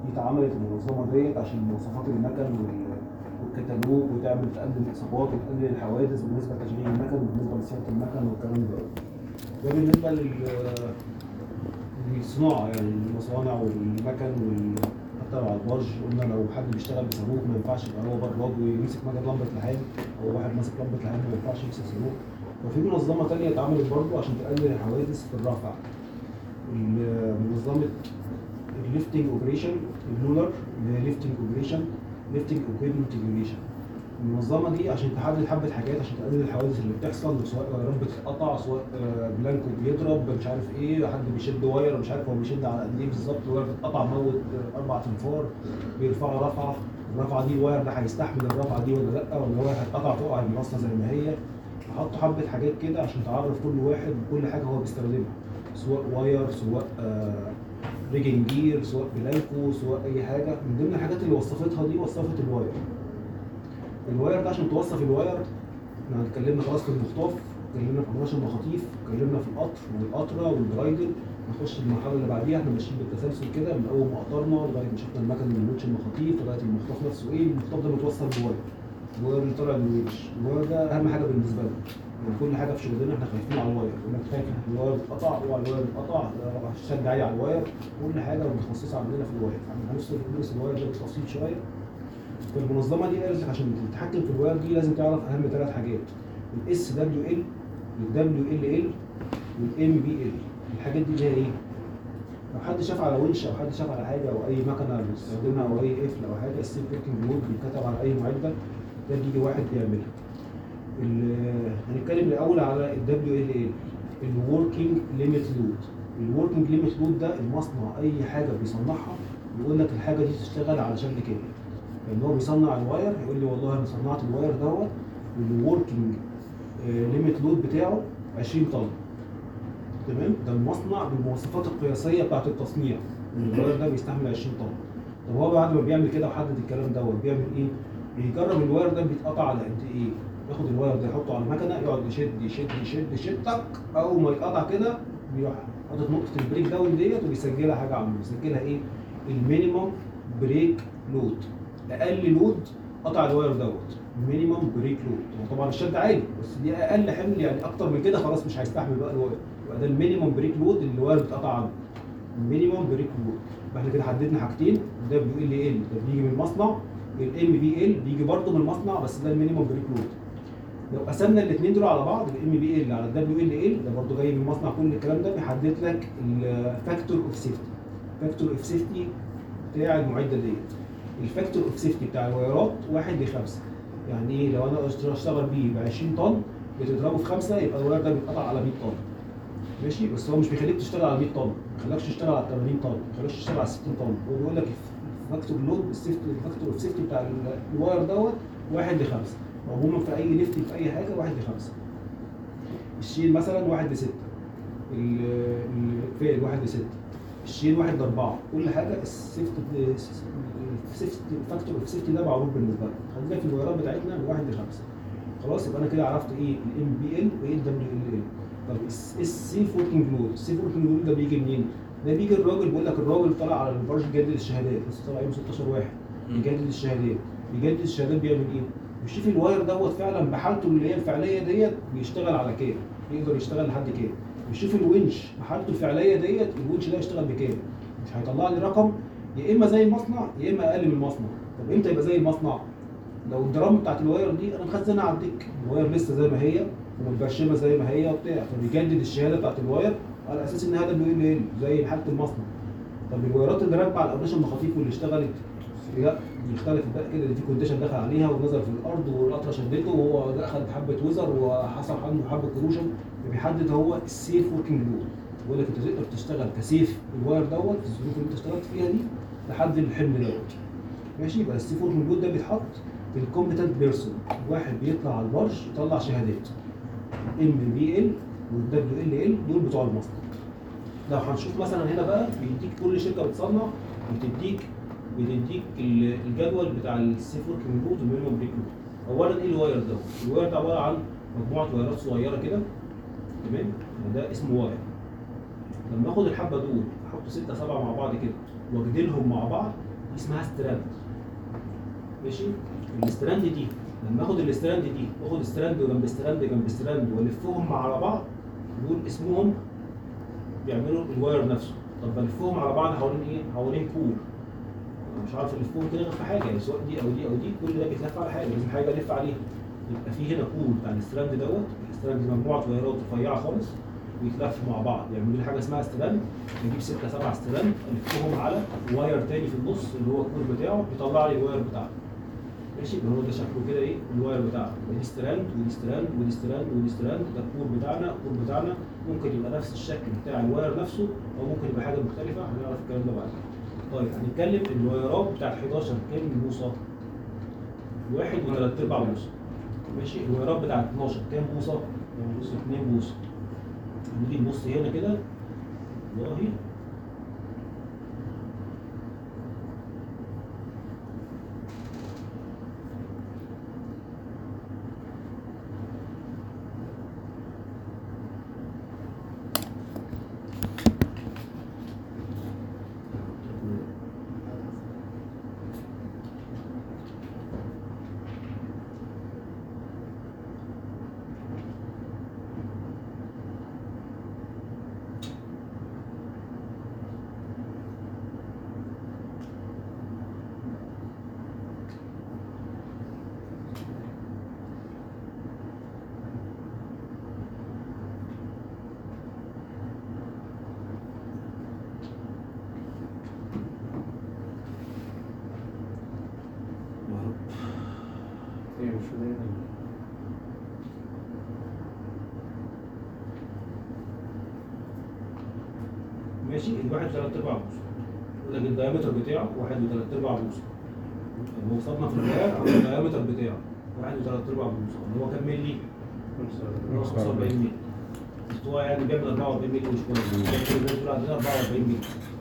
دي اتعملت المنظمه ديت عشان مواصفات المكن وال- والكتالوج وتعمل تقلل الاصابات وتقلل الحوادث بالنسبه لتشغيل المكن وبالنسبه لصيانه المكن والكلام ده ده بالنسبه لل للصناعه يعني المصانع والمكن وال حتى لو على البرج قلنا لو حد بيشتغل بصاروخ ما ينفعش يبقى هو براد ويمسك مكن لمبه لحام او واحد ماسك لمبه لحام ما ينفعش يمسك صاروخ وفي منظمه تانية اتعملت برضه عشان تقلل الحوادث في الرفع ال- منظمه الليفتنج اوبريشن اللولر اللي هي ليفتنج اوبريشن ليفتنج اكويبمنت ريجوليشن المنظمه دي عشان تحدد حبه حاجات عشان تقلل الحوادث اللي بتحصل سواء وايرات بتتقطع سواء آه، بلانكو بيضرب مش عارف ايه حد بيشد واير مش عارف هو بيشد على قد ايه بالظبط الواير بتتقطع موت آه، اربع تنفار بيرفعوا رفعه الرفعه دي الواير ده هيستحمل الرفعه دي ولا لا ولا الواير هيتقطع تقع المنصه زي ما هي حطوا حبه حاجات كده عشان تعرف كل واحد بكل حاجه هو بيستخدمها سواء واير سواء آه ريجنج جير سواء بلانكو سواء اي حاجه من ضمن الحاجات اللي وصفتها دي وصفت الواير الواير ده عشان توصف الواير احنا اتكلمنا خلاص في المخطاف اتكلمنا في انواش المخاطيف اتكلمنا في القطر والقطره والبرايدل نخش المرحله اللي بعديها احنا ماشيين بالتسلسل كده من اول ما قطرنا لغايه ما شفنا المكن من وش المخاطيف لغايه المخطاف نفسه ايه المخطاف ده متوصل بواير الواير اللي طالع من الوش الواير ده اهم حاجه بالنسبه لنا يعني كل حاجه في شغلنا احنا خايفين على الواير يقول لك خايف الواير يتقطع اوعى الواير يتقطع شد عالي على الواير كل حاجه متخصصه عندنا في الواير احنا هنوصل ندرس الواير ده بالتفصيل شويه فالمنظمه دي قالت لك عشان تتحكم في الواير دي لازم تعرف اهم ثلاث حاجات الاس دبليو ال والدبليو ال ال والام بي ال الحاجات دي اللي هي ايه؟ لو حد شاف على ونش او حد شاف على حاجه او اي مكنه بيستخدمها او اي قفل او حاجه السيف وركينج لود بيتكتب على اي معده ده بيجي واحد بيعملها ال- هنتكلم الاول على الدبليو ال ال الوركينج ليميت لود الوركينج ليميت لود ده المصنع اي حاجه بيصنعها يقول لك الحاجه دي تشتغل على شكل كام لان هو بيصنع الواير يقول لي والله انا صنعت الواير دوت والوركينج ليميت لود بتاعه 20 طن تمام ده المصنع بالمواصفات القياسيه بتاعت التصنيع ان الواير ده بيستحمل 20 طن طب هو بعد ما بيعمل كده وحدد الكلام دوت بيعمل ايه؟ بيجرب الواير ده بيتقطع على قد ايه؟ ياخد الواير ده يحطه على المكنه يقعد يشد يشد يشد يشد تك اول ما يتقطع كده بيروح حاطط نقطه البريك داون ديت وبيسجلها حاجه عنده بيسجلها ايه؟ المينيمم بريك لود اقل لود قطع الواير دوت مينيمم بريك لود هو طبعا الشد عالي بس دي اقل حمل يعني اكتر من كده خلاص مش هيستحمل بقى الواير يبقى ده المينيمم بريك لود اللي الواير بيتقطع عنه المينيمم بريك لود يبقى احنا كده حددنا حاجتين دبليو ال ال ده بيجي من المصنع الام بي ال بيجي برضه من المصنع بس ده المينيمم بريك لود لو قسمنا الاثنين دول على بعض الام بي ال على الدبليو ال ال ده برضه جاي من المصنع كل الكلام ده بيحدد لك الفاكتور اوف سيفتي فاكتور اوف سيفتي بتاع المعده ديت الفاكتور اوف سيفتي بتاع الوايرات 1 ل 5 يعني ايه لو انا اشتغل بيه ب 20 طن بتضربه في 5 يبقى الواير ده بيتقطع على 100 طن ماشي بس هو مش بيخليك تشتغل على 100 طن ما بيخليكش تشتغل على 80 طن ما بيخليكش تشتغل على 60 طن هو بيقول لك الفاكتور لود السيفتي الفاكتور اوف سيفتي بتاع الواير دوت 1 ل 5 عموما في اي ليفت في اي حاجه 1 ل 5 الشيل مثلا 1 ل 6 الفيل 1 ل 6 الشيل 1 ل 4 كل حاجه السيفتي السيفتي الفاكتور اوف سيفتي ده معروف بالنسبه لنا خلينا في الوايرات بتاعتنا من 1 ل 5 خلاص يبقى انا كده عرفت ايه الام بي ال وايه الدبليو ال ال طب السيف وركينج لود السيف وركينج لود ده بيجي منين؟ ده بيجي الراجل بيقول لك الراجل طلع على البرج جدد الشهادات لسه طالع يوم 16 واحد بيجدد الشهادات بيجدد الشهادات بيعمل ايه؟ بيشوف الواير دوت فعلا بحالته اللي هي الفعليه ديت بيشتغل على كام؟ يقدر يشتغل لحد كام؟ بيشوف الونش بحالته الفعليه ديت الونش ده يشتغل بكام؟ مش هيطلع لي رقم يا اما زي المصنع يا اما اقل من المصنع طب امتى يبقى زي المصنع؟ لو الدرام بتاعت الواير دي انا مخزنها على الديك الواير لسه زي ما هي ومتبرشمه زي ما هي وبتاع فبيجدد الشهاده بتاعت الواير على اساس ان هذا بيقول ال زي حاله المصنع طب الوايرات اللي راكبه على الاقمشه المخاطيف واللي اشتغلت لا بيختلف بقى كده دي في كونديشن دخل عليها ونزل في الارض والقطره شدته وهو اخذ حبه وزر وحصل عنده حبه كروشن فبيحدد هو السيف وركينج لود بيقول لك انت تقدر تشتغل كسيف الواير دوت في الظروف اللي انت اشتغلت فيها دي لحد الحمل دوت ماشي يبقى السيف وركينج لود ده بيتحط في الكومبتنت بيرسون واحد بيطلع على البرج يطلع شهادات ام بي ال والدبليو ال ال دول بتوع المصنع لو هنشوف مثلا هنا بقى بيديك كل شركه بتصنع بتديك بتديك ال- الجدول بتاع السيف وركينج لود والمينيمم بريك لود اولا ايه الواير ده؟ الواير ده عباره عن مجموعه وايرات صغيره كده تمام ده اسمه واير لما اخد الحبه دول احط سته سبعه مع بعض كده واجدلهم مع بعض اسمها ستراند ماشي الستراند دي لما اخد الستراند دي واخد ستراند جنب ستراند جنب ستراند والفهم على بعض دول اسمهم بيعملوا الواير نفسه طب بلفهم على بعض حوالين ايه؟ حوالين كور أنا مش عارف الفهم كده غير في حاجه يعني سواء دي او دي او دي كل ده بيتلف على حاجه لازم حاجه الف عليها يبقى في هنا كور بتاع الستراند دوت الستراند دي مجموعه وايرات رفيعه خالص ويتلفوا مع بعض يعملوا لي حاجه اسمها ستراند نجيب ستة سبعة ستراند الفهم على واير تاني في النص اللي هو الكور بتاعه بيطلع لي الواير بتاعه ماشي يبقى هو ده شكله كده ايه الواير بتاعنا ودي ستراند ودي ستراند ودي ستراند ودي ستراند ده الكور بتاعنا الكور بتاعنا ممكن يبقى نفس الشكل بتاع الواير نفسه او ممكن يبقى حاجه مختلفه هنعرف الكلام ده بعدين طيب هنتكلم الوايرات بتاعت 11 كام بوصه؟ واحد وثلاث ارباع بوصه ماشي الوايرات بتاعت 12 كام بوصه؟ 2 بوصه نيجي نبص هنا كده والله ايه مش فاهم ماشي الواحد ثلاث ارباع بوصه يقول لك الدايمتر بتاعه واحد وثلاث ارباع بوصه هو وصلنا في الواير على الدايمتر بتاعه واحد وثلاث ارباع بوصه اللي هو كام ملي؟ اللي هو 45 ملي بس هو يعني بيعمل 44 ملي مش كويس لكن الناس دول عندنا 44 ملي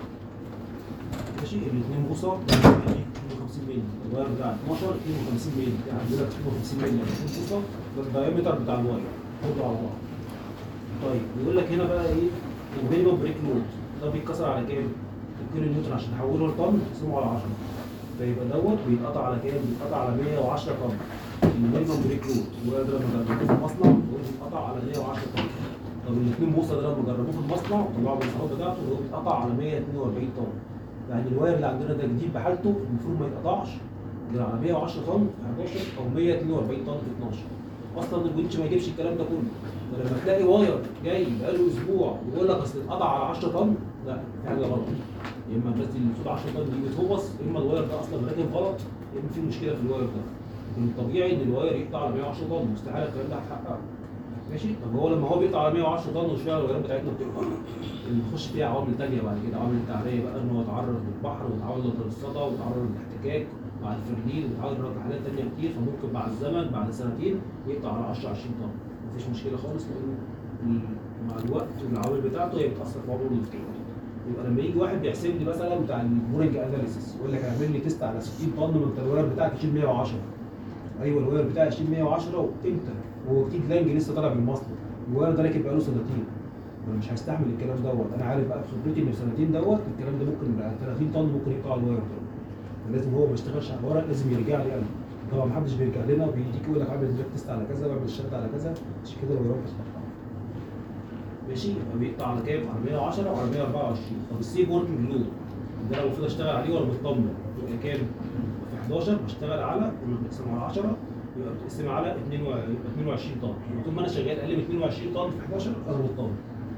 ماشي الاثنين بوصه 52 ملي الواير بتاع 12 52 ملي يعني عندنا 52 ملي 2 بوصه ده الدايمتر بتاع الواير كله على بعض طيب بيقول لك هنا بقى ايه المينيمم بريك لود ده بيتكسر على كام؟ الكيلو نيوتن عشان تحوله لطن تقسمه على 10 فيبقى دوت بيتقطع على كام؟ بيتقطع على 110 طن المينيمم بريك لود الواير ده لما جربوه في المصنع هو بيتقطع على 110 طن طب الاثنين بوصه ده لما جربوه في المصنع وطلعوا المواصفات بتاعته هو بيتقطع على 142 طن يعني الواير اللي عندنا ده جديد بحالته المفروض ما يتقطعش غير على 110 طن في 11 او 142 طن في 12 اصلا الونش ما يجيبش الكلام ده كله فلما تلاقي واير جاي بقاله اسبوع ويقول لك اصل اتقطع على 10 طن لا في حاجه غلط يا اما الناس اللي بتقول 10 طن دي بتهوص يا اما الواير ده اصلا راكب غلط يا اما في مشكله في الواير ده لكن الطبيعي ان الواير يقطع على 110 طن مستحيل الكلام ده هتحققه ماشي طب هو لما هو بيقطع على 110 طن وشويه الوايرات بتاعتنا بتقطع اللي بيخش فيها عوامل تانية بعد كده عوامل التعريه بقى ان هو يتعرض للبحر ويتعرض للصدى ويتعرض للاحتكاك مع الفرلين ويتعرض لحاجات تانية كتير فممكن مع الزمن بعد سنتين يقطع على 10 20 طن مفيش مشكله خالص لانه ال- مع الوقت والعوامل بتاعته هي بتاثر في عمره الكيلو يبقى لما يجي واحد بيحسب لي مثلا بتاع البورنج اناليسيس يقول لك اعمل لي تيست على 60 طن من انت الواير بتاعك يشيل 110 ايوه الواير بتاعي يشيل 110 وامتى هو جديد لانج لسه طالع من المصنع الواير ده راكب بقاله سنتين انا مش هستحمل الكلام دوت انا عارف بقى بخبرتي ان في سنتين دوت الكلام ده ممكن يبقى 30 طن ممكن يقطع الواير ده لازم هو ما يشتغلش على الورق لازم يرجع لي انا طبعا ما حدش بيرجع لنا وبيديك يقول لك عامل البلاك تيست على كذا بعمل الشرط على كذا عشان كده الوايرات بتقطع ماشي يبقى بيقطع على كام؟ على 110 وعلى 124 طب السيف وركينج لود ده لو المفروض اشتغل عليه ولا مطمن يبقى كام؟ في 11 بشتغل على كنا بنقسم على 10 يبقى بتقسم على 2 و- يبقى 22 طن يبقى طول ما انا شغال اقل من 22 طن في 11 انا مطمن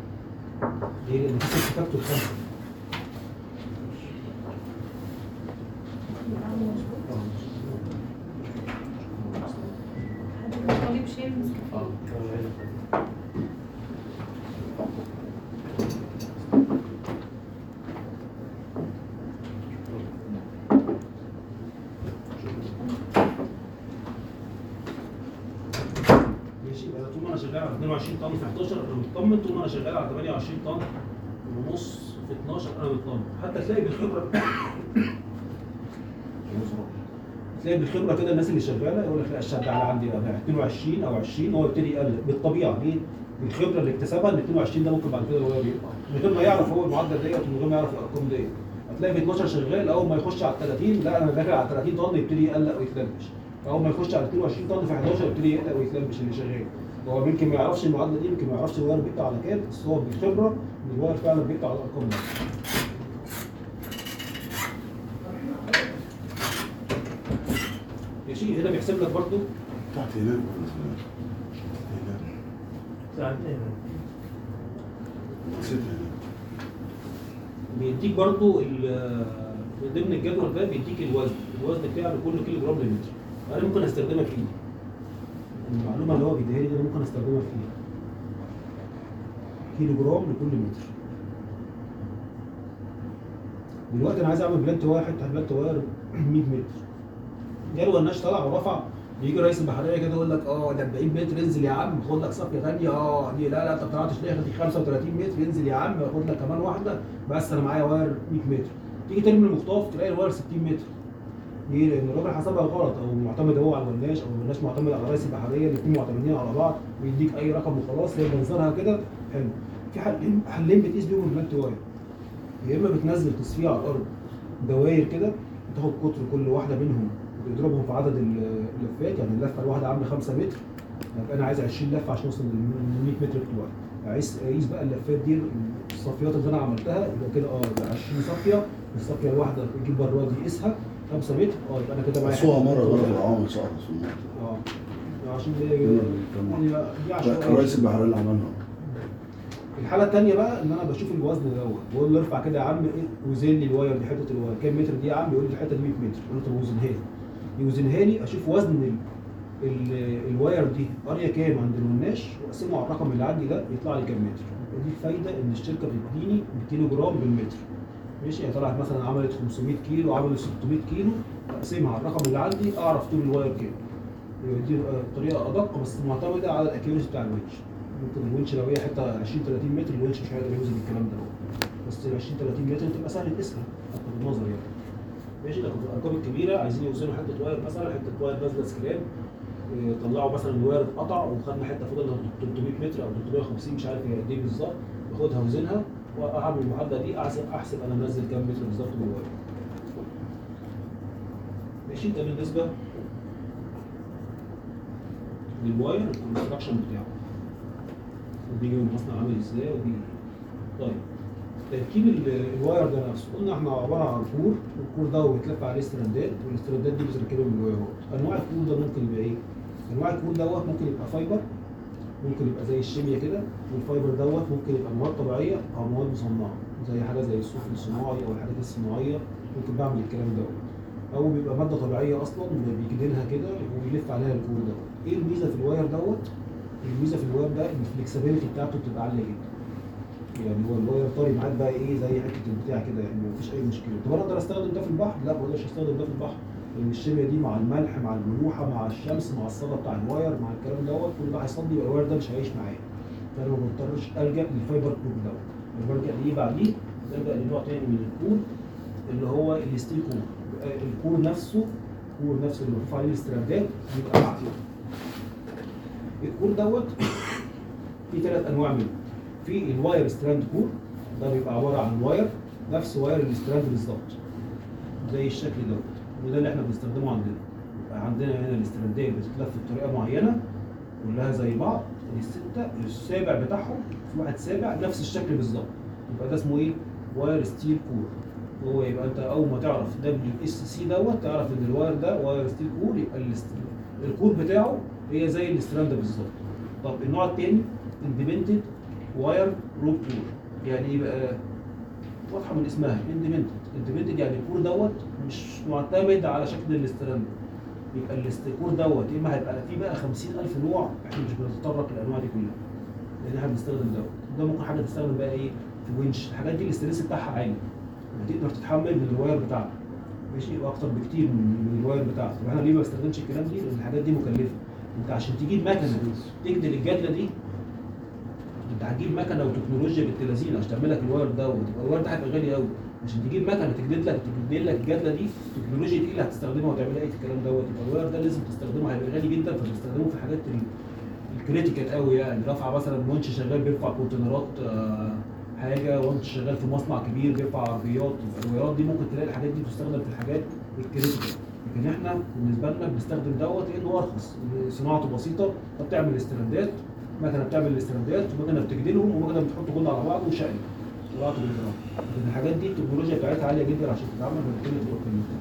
ليه؟ لان في سيرتيفيكات الخمسه طالب شيء اه ماشي يبقى طول ما انا شغال على 22 طن في 11 انا مطمن طول ما انا شغال على 28 طن ونص في 12 انا مطمن حتى تلاقي بالخبره تلاقي بالخبره كده الناس اللي شغاله يقول لك لا الشد على عندي بقى 22 او 20 هو يبتدي يقلل بالطبيعه ليه؟ بالخبره اللي اكتسبها ان 22 ده ممكن بعد كده هو بيقطع من غير ما يعرف هو المعدل ديت ومن غير ما يعرف الارقام ديت هتلاقي ب 12 شغال اول ما يخش على ال 30 لا انا داخل على 30 طن يبتدي يقلق ويتلبش اول ما يخش على 22 طن في 11 يبتدي يقلق ويتلبش اللي شغال هو يمكن ما يعرفش المعادله دي يمكن ما يعرفش الواير بيقطع على كام بس هو بالخبره ان الواير فعلا بيقطع على الارقام دي ماشي هنا بيحسب لك برضو تحت هناك ولا هناك؟ ساعتين ست هناك بيديك برضو ال- من ضمن الجدول ده بيديك الوزن الوزن بتاعه لكل كيلو جرام للمتر انا ممكن استخدمها في ايه المعلومه اللي هو بيديها لي دي أنا ممكن استخدمها في ايه كيلو جرام لكل متر دلوقتي انا عايز اعمل بلانت واير حته بلانت واير 100 متر جاله الناش طلع ورفع بيجي رئيس البحريه كده يقول لك اه ده 40 متر انزل يا عم خد لك صفيه ثانيه اه دي لا لا انت ما طلعتش ليه دي 35 متر انزل يا عم خد لك كمان واحده بس انا معايا واير 100 متر تيجي ترمي المخطاف تلاقي الواير 60 متر ليه؟ لان الراجل حسبها غلط او معتمد هو على الوناش او الوناش معتمد على رئيس البحريه الاثنين معتمدين على بعض ويديك اي رقم وخلاص هي منظرها كده حلو في حلين حلين بتقيس بيهم البلانت واير يا اما بتنزل تصفيه على الارض دواير كده بتاخد قطر كل واحده منهم بتضربهم في عدد ال- اللفات يعني اللفه الواحده عامله 5 متر يبقى انا عايز 20 لفه عشان اوصل لل 100 متر بتوعي عايز اقيس بقى اللفات دي الصفيات اللي انا عملتها يبقى كده اه يبقى 20 صفيه الصفيه الواحده يجيب بره دي يقيسها 5 متر اه يبقى انا كده معايا بس هو حتة مرة بلانت غلط واير. العوامل سقطت في الموت اه عشان دي كان- دي- دي عشوائية. رئيس البحرية اللي عملها الحاله الثانيه بقى ان انا بشوف الوزن دوت بقول له ارفع كده يا عم ايه وزن لي الواير دي حته الواير كام متر دي يا عم يقول لي الحته دي 100 متر اقول له طب وزنها لي يوزنها لي اشوف وزن ال... ال... الواير دي قريه كام عند الوناش واقسمه على الرقم اللي عندي ده يطلع لي كام متر يبقى دي الفايده ان الشركه بتديني بالكيلو جرام بالمتر ماشي يعني طلعت مثلا عملت 500 كيلو عملت 600 كيلو اقسمها على الرقم اللي عندي اعرف طول الواير كام يبقى دي آه، طريقه ادق بس معتمده على الاكيوريسي بتاع الونش ممكن الونش لو هي حته 20 30 متر الونش مش هيقدر يوزن الكلام ده بس ال 20 30 متر تبقى سهل تقيسها حتى بالنظر يعني ماشي لكن في الارقام الكبيره عايزين يوزنوا حته واير مثلا حته واير نازله سكراب إيه، طلعوا مثلا الواير اتقطع وخدنا حته فضل 300 متر او 350 مش عارف هي قد ايه بالظبط باخدها اوزنها واعمل المعادله دي احسب احسب انا منزل كام متر بالظبط من الواير ماشي ده بالنسبه للواير الكونستراكشن بتاعه بيجي من المصنع عامل ازاي وبيجي طيب تركيب ال- الواير ده نفسه قلنا احنا عباره عن كور الكور ده بيتلف عليه استرندات والاسترندات دي بتركبها من الوايرات انواع الكور ده ممكن يبقى ايه؟ انواع الكور دوت ممكن يبقى فايبر ممكن يبقى زي الشيميا كده والفايبر دوت ممكن يبقى مواد طبيعيه او مواد مصنعه زي حاجه زي الصوف الصناعي او الحاجات الصناعيه ممكن بعمل الكلام دوت او بيبقى ماده طبيعيه اصلا بيجدنها كده وبيلف عليها الكور دوت ايه الميزه في الواير دوت؟ الميزه في الواير ده ان الفلكسبيليتي بتاعته بتبقى عاليه جدا يعني هو الواير طاري معاك بقى ايه زي حته البتاع كده يعني مفيش اي مشكله طب انا اقدر استخدم ده في البحر لا ما اقدرش استخدم ده في البحر لان الشيميا دي مع الملح مع الملوحه مع الشمس مع الصدى بتاع الواير مع الكلام دوت كل ده هيصدي يبقى الواير ده مش هيعيش معايا فانا ما بضطرش الجا للفايبر كور دوت انا بلجا لايه بعديه؟ بلجا لنوع تاني من الكور اللي هو الستيل كور يبقى الكور نفسه الكور نفسه اللي مرفوع عليه الاسترندات بيبقى معدن الكور دوت في ثلاث انواع منه في الواير ستراند كور ده بيبقى عباره عن واير نفس واير الاستراند بالظبط زي الشكل دوت وده اللي احنا بنستخدمه عندنا يبقى عندنا هنا الاستراندات بتتلف بطريقه معينه كلها زي بعض السته السابع بتاعهم في واحد سابع نفس الشكل بالظبط يبقى ده اسمه ايه؟ واير ستيل كور هو يبقى انت اول ما تعرف دبليو اس سي دوت تعرف ان الواير ده واير ستيل كور يبقى الاست- الكور بتاعه هي زي الاستراند بالظبط طب النوع الثاني اندبنتد واير روب كور يعني ايه بقى واضحه من اسمها اندبنتد اندبنتد يعني الكور دوت مش معتمد على شكل الاستراند يبقى الاستيكور دوت يا اما هيبقى فيه بقى 50000 نوع احنا مش بنتطرق للانواع دي كلها لان احنا بنستخدم دوت ده ممكن حاجه تستخدم بقى ايه في winch الحاجات دي الاستريس بتاعها عالي بتقدر تتحمل من الواير بتاعك ماشي يبقى اكتر بكتير من من الواير بتاعك طب احنا ليه ما بستخدمش الكلام دي لان الحاجات دي مكلفه انت عشان تجيب مكنه تجدل الجدله دي انت هتجيب مكنه وتكنولوجيا بنت لذينه عشان تعمل لك الواير ده وتبقى الواير ده هيبقى غالي قوي عشان تجيب مكنه تجدد لك تجدد لك الجدله دي تكنولوجيا تقيله هتستخدمها وتعمل ايه في الكلام دوت يبقى الواير ده لازم تستخدمه هيبقى غالي جدا فبتستخدمه في حاجات ال- الكريتيكال قوي يعني رافعه مثلا منش شغال بيرفع كونتينرات آه، حاجه وانت شغال في مصنع كبير بيرفع عربيات الوايرات دي ممكن تلاقي الحاجات دي تستخدم في الحاجات الكريتيكال لكن احنا بالنسبه لنا بنستخدم دوت لانه ارخص صناعته بسيطه فبتعمل استرندات مكنه بتعمل الاسترندات ومكنه بتجدلهم ومكنه بتحط كله على بعض وشقلب طلعت بالجرام لكن الحاجات دي التكنولوجيا بتاعتها عاليه جدا عشان تتعمل بالكل تبقى قيمتها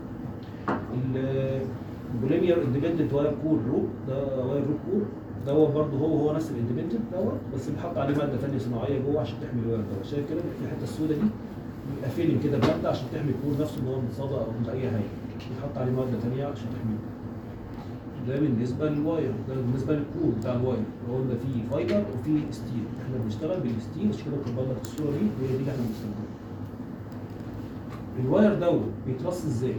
البوليمير اندبندنت واير كور روب ده واير روب كور دوت برضه هو هو نفس الاندبندنت دوت بس بيتحط عليه ماده ثانيه صناعيه جوه عشان تحمي الواير دوت شايف كده في الحته السوداء دي بيبقى فيلم كده بماده عشان تحمي الكور نفسه ان هو من صدى او من اي حاجه بيتحط عليه ماده ثانيه عشان تحميه ده بالنسبه للواير ده بالنسبه للكور بتاع الواير اللي قلنا فيه فايبر وفيه ستيل احنا بنشتغل بالستيل عشان كده مكبر لك الصوره دي وهي دي اللي احنا بنستخدمها الواير دوت بيترص ازاي؟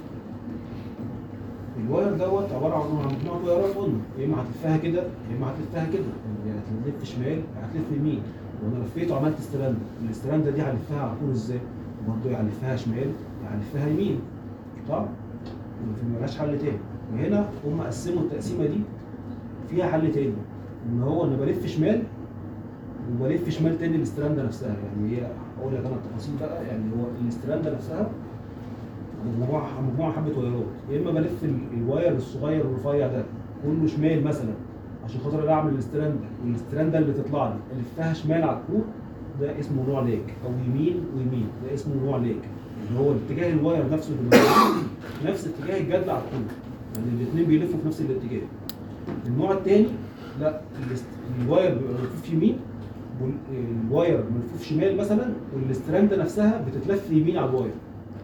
الواير دوت عباره عن عن مجموعه وايرات قلنا يا اما هتلفها كده يا اما هتلفها كده يعني هتلف شمال هتلف يمين وانا لفيته وعملت استراندا الاستراندا دي هلفها على طول ازاي؟ برضه هلفها شمال يا هلفها يمين صح؟ ما ملهاش حل تاني وهنا هم قسموا التقسيمه دي فيها حل تاني ان هو انا بلف شمال وبلف شمال تاني الاستراندا نفسها يعني هي اقول لك انا التفاصيل بقى يعني هو الاستراندا نفسها مجموعه مجموعه حبه وايرات يا اما بلف ال- الواير الصغير الرفيع ده كله شمال مثلا عشان خاطر اعمل الاستراندا والاستراندا اللي تطلع لي الفها شمال على الكور ده اسمه نوع لاك او يمين ويمين ده اسمه نوع لاك اللي هو اتجاه الواير نفسه اللي موجود نفس اتجاه الجد على الكور يعني الاثنين بيلفوا في نفس الاتجاه النوع الثاني لا الاست- الواير بيبقى ملفوف يمين والواير ملفوف شمال مثلا والاستراندا نفسها بتتلف يمين على الواير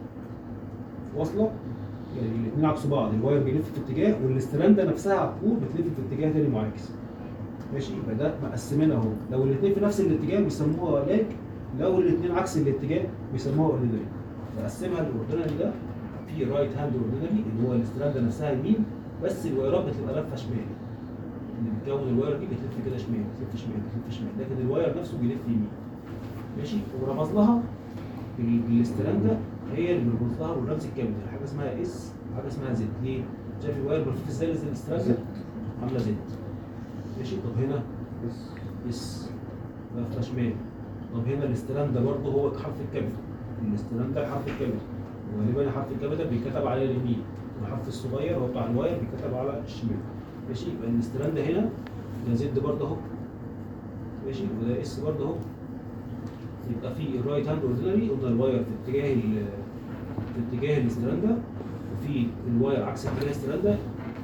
واصله يعني الاثنين عكس بعض الواير بيلف في اتجاه والاستراندا نفسها على الكور بتلف في اتجاه تاني معاكس ماشي يبقى ده مقسمينها اهو لو الاثنين في نفس الاتجاه بيسموها لاج لو الاثنين عكس الاتجاه بيسموها اوردينري فقسمها الاوردينري ده في رايت هاند اوردينري اللي هو الاستراندا نفسها يمين بس الوايرات بتبقى لفه شمال اللي بتكون الواير دي بتلف كده شمال بتلف شمال بتلف شمال لكن الواير نفسه بيلف يمين ماشي ورمز لها بال- بالاستراندا هي اللي بنرمز لها بالرمز الكابيتال حاجه اسمها اس حاجه اسمها زد ليه؟ شايف الواير ملفوف ازاي زي الاستراندا؟ زد. عامله زد ماشي طب هنا اس لفه شمال طب هنا الاستراندا برضه هو حرف الكابيتال الاستراندا حرف الكابيتال وغالبا حرف الكابيتال بيتكتب على اليمين والحرف الصغير هو بتاع الواير بيتكتب على الشمال ماشي يبقى الاستراندا هنا ده زد برضه اهو ماشي وده اس برضه اهو يبقى في الرايت هاند اوردينري قلنا الواير في اتجاه ال- في اتجاه الاستراندا وفي الواير عكس اتجاه الاستراندا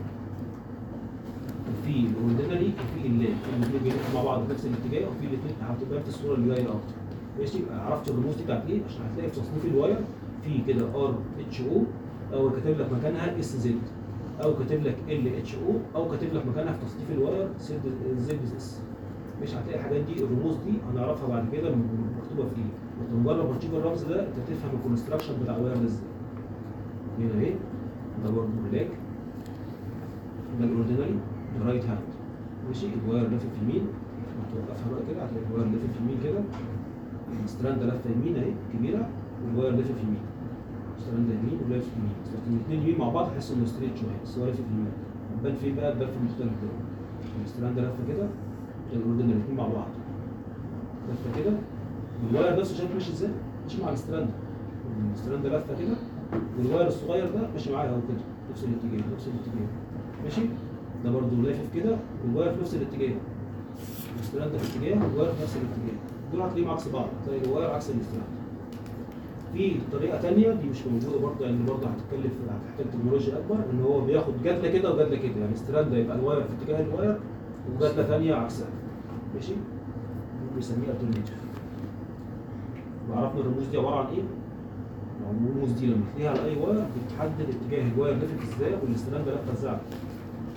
وفي الاوردينري وفي اللاب الاثنين بيلفوا مع بعض في نفس الاتجاه وفي الاثنين هتبقى في الصوره اللي جايه اكتر ماشي يبقى عرفت الرموز دي بتاعت ايه عشان هتلاقي في تصنيف الواير في كده ار اتش او او كاتب لك مكانها اس زد او كاتب لك ال اتش او او كاتب لك مكانها في تصنيف الواير زد زد اس مش هتلاقي الحاجات دي الرموز دي هنعرفها بعد كده من- مكتوبه في ايه وانت مجرد ما تشوف الرمز ده انت تفهم الكونستراكشن بتاع الواير ده ازاي هنا اهي ده برضه هناك ده الاوردينري ده رايت هاند ماشي الواير لافف يمين هتوقفها بقى كده هتلاقي الواير لافف يمين كده الستراند لفه يمين اهي كبيره والواير لافف يمين ستراند يمين ولافف يمين بس الاثنين يمين مع بعض تحس انه ستريت شويه بس هو لافف يمين بان فين بقى بان في المختلف ده الستراند لفه كده الاوردينري الاثنين مع بعض لفه كده والواير نفسه شايف ماشي ازاي؟ ماشي مع الستراند الستراند لفه كده والواير الصغير ده ماشي معايا اهو كده نفس الاتجاه نفس الاتجاه ماشي ده برضه لافف كده والواير في نفس الاتجاه الستراند في اتجاه والواير في نفس الاتجاه دول هتلاقيهم عكس بعض هتلاقي الواير عكس الستراند في طريقه تانية دي مش موجوده برضه يعني برضه هتتكلف هتحتاج تكنولوجيا اكبر ان هو بياخد جدله كده وجدله كده يعني ستراند يبقى الواير في اتجاه الواير وجدله ثانيه عكسها ماشي بيسميها التورنيدو وعرفنا الرموز دي عباره عن ايه؟ الرموز دي لما تلاقيها على اي واير بتحدد اتجاه الواير لفت ازاي والاستراندا لفه ازاي على الكور.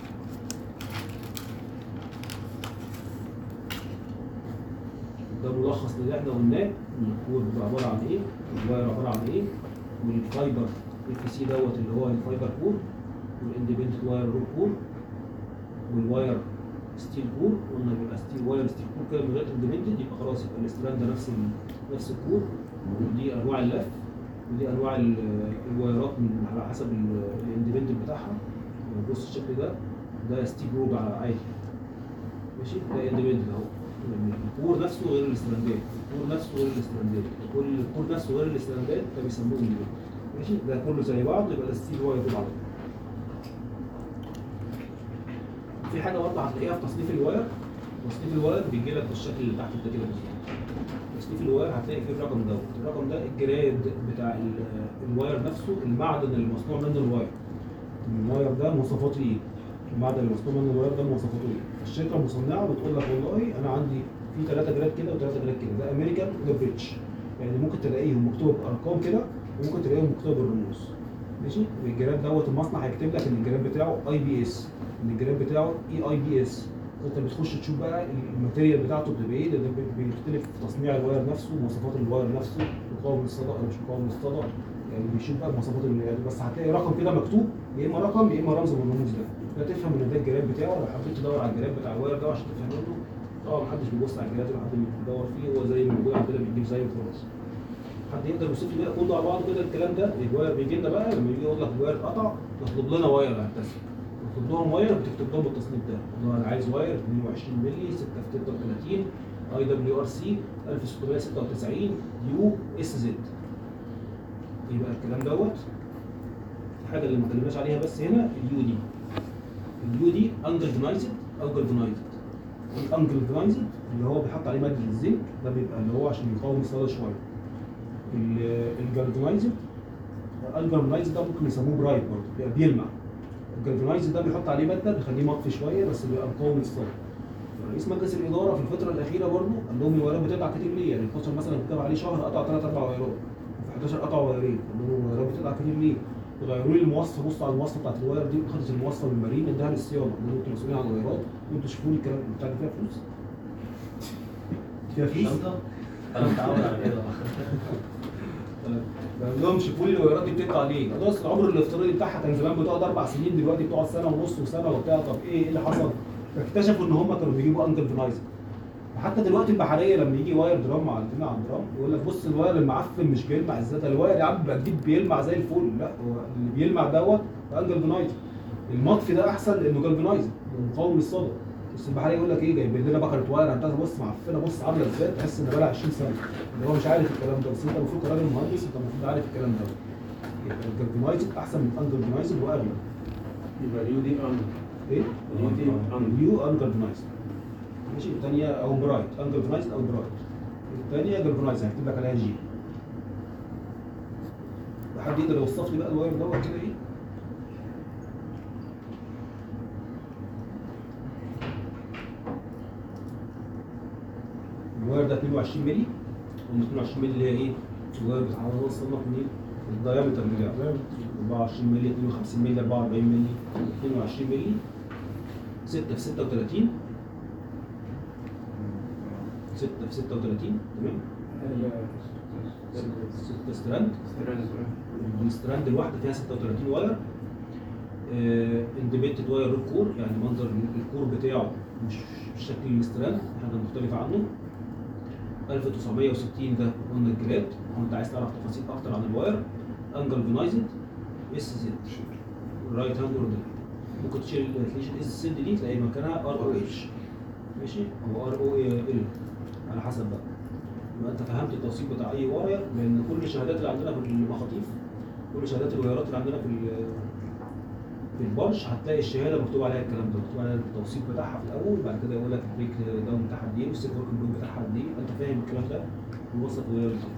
ده ملخص للي احنا قلناه ان الكور بيبقى عباره عن ايه؟ الواير عباره عن ايه؟ والفايبر اف سي دوت اللي هو الفايبر كور والاندبندنت واير روب كور والواير ستيل كور قلنا بيبقى ستيل واير ستيل كور كده من غير اندبندنت يبقى خلاص يبقى الاستراند نفس ال- نفس الكور ودي انواع اللف ودي انواع ال- الوايرات من على حسب الاندبندنت بتاعها بص الشكل ده ده ستيل روب عادي ماشي ده اندبندنت اهو يعني الكور نفسه غير الاستراندات الكور نفسه غير الاستراندات كل الكور نفسه غير الاستراندات ده بيسموه ميول ماشي ده كله زي بعض يبقى ده ستيل واير طبعا في حاجه برضه هتلاقيها في تصنيف الواير تصنيف الواير بيجي لك بالشكل اللي تحت ده كده بالظبط تصنيف الواير هتلاقي فيه الرقم ده الرقم ده الجراد بتاع ال- الواير نفسه المعدن المصنوع منه الواير الواير ده مواصفاته ايه المعدن اللي مصنوع منه الواير ده مواصفاته ايه الشركه المصنعه بتقول لك والله انا عندي في ثلاثه جراد كده وثلاثه جراد كده ده امريكان وده بريتش يعني ممكن تلاقيهم مكتوب بارقام كده وممكن تلاقيهم مكتوب بالرموز ماشي الجراد دوت المصنع هيكتب لك ان الجراد بتاعه اي بي اس ان الجراد بتاعه اي اي بي اس انت بتخش تشوف بقى الماتيريال بتاعته بتبقى ايه لان بي- بيختلف في تصنيع الواير نفسه مواصفات الواير نفسه مقاوم للصدى ولا مش مقاوم للصدى يعني بيشوف بقى مواصفات ال- يعني بس هتلاقي رقم كده مكتوب يا اما رقم يا اما رمز من الرموز ده ده تفهم ان ده الجراب بتاعه لو حبيت تدور على الجراب بتاع الواير ده عشان تفهم منه طبعا محدش بيبص على الجراب ولا حد بيدور فيه هو زي ما موجود عندنا بيجيب زيه وخلاص حد يقدر يوصف لي بقى كله على بعضه كده الكلام ده الواير بيجي لنا بقى لما يجي يقول لك الواير اتقطع نطلب لنا واير هندسي نطلب لهم واير بتكتب لهم التصنيف ده والله انا عايز واير 22 مللي 6 في 36 اي دبليو ار سي 1696 يو اس زد يبقى الكلام دوت الحاجه اللي ما اتكلمناش عليها بس هنا اليو دي اليو دي انجلفنايزد او جلفنايزد الانجلفنايزد اللي هو بيحط عليه ماده الزنك ده بيبقى اللي هو عشان يقاوم الصدى شويه الجلفنايزد الجلفنايزد ده ممكن يسموه برايت برضه بيبقى بيلمع الجلفنايزد ده بيحط عليه ماده بيخليه مطفي شويه بس بيبقى مقاوم للصدى رئيس مجلس الاداره في الفتره الاخيره برضه قال لهم الوايرات بتقطع كتير ليه؟ يعني الفتره مثلا كتب عليه شهر قطع ثلاث اربع وايرات وفي 11 قطع وايرين قال لهم الوايرات بتقطع كتير ليه؟ غيروا لي المواصفه بصوا على المواصفه بتاعت الواير دي خدت المواصفه من المارين اداها للصيانه قال لهم انتوا مسؤولين عن الوايرات وانتوا شوفوا لي الكلام بتاع ده فيها فلوس فيها فلوس شنطة انا متعود على كده قال لهم شوفوا لي الوايرات دي بتقطع ليه؟ خلاص العمر الافتراضي بتاعها كان زمان بتقعد اربع سنين دلوقتي بتقعد سنه ونص وسنه وبتاع طب ايه ايه اللي حصل؟ فاكتشفوا ان هم كانوا بيجيبوا انجل فينايزر حتى دلوقتي البحريه لما يجي واير درام عندنا على الدرام يقول لك بص الواير المعفن مش بيلمع ازاي ده الواير يا عم بقى جديد بيلمع زي الفل لا هو اللي بيلمع دوت انجل فينايزر المطفي ده احسن لانه جالفنايزر مقاوم للصدى بس البحريه يقول لك ايه جايب لنا بكره واير هندسه بص معفنه بص عامله ازاي تحس ان بقى 20 سنه اللي هو مش عارف الكلام ده بس انت المفروض كراجل مهندس انت المفروض عارف الكلام ده يبقى الجالفنايزر احسن من الانجلفنايزر واغلى يبقى اليو دي ان ايه؟ اليو دي ان نيو انجلفنايزد ماشي الثانيه او برايت انجلفنايزد او برايت الثانيه جلفنايزد هكتب لك عليها جي حد يقدر يوصف لي بقى الواير دوت كده ايه؟ الواير ده 22 مللي قلنا 22 مللي اللي هي ايه؟ الواير بتاع هو وصلنا منين؟ الدايمتر بتاعه 24 مللي 52 مللي 44 مللي 22 مللي 6 في 36 6 في 36 تمام 6 ستراند الستراند الواحده فيها 36 واير اندبيتد واير رود كور يعني منظر الكور بتاعه مش شكل الستراند حاجه مختلفه عنه 1960 ده قلنا الجراد لو انت عايز تعرف تفاصيل اكتر عن الواير انجلفنايزد اس زد رايت هاند اوردر ممكن تشيل تلاقيش الاس زد دي تلاقي مكانها ار او اتش ماشي او ار او ال على حسب بقى يبقى انت فهمت التوصيف بتاع اي واير لان كل الشهادات اللي عندنا في المخاطيف كل شهادات الوايرات اللي عندنا في ال- في البرش هتلاقي الشهاده مكتوب عليها الكلام ده مكتوب عليها التوصيف بتاعها في الاول بعد كده يقول لك البريك داون بتاعها قد ايه والسيلفر كومبون بتاعها قد ايه انت فاهم الكلام ده بيوصف الواير ازاي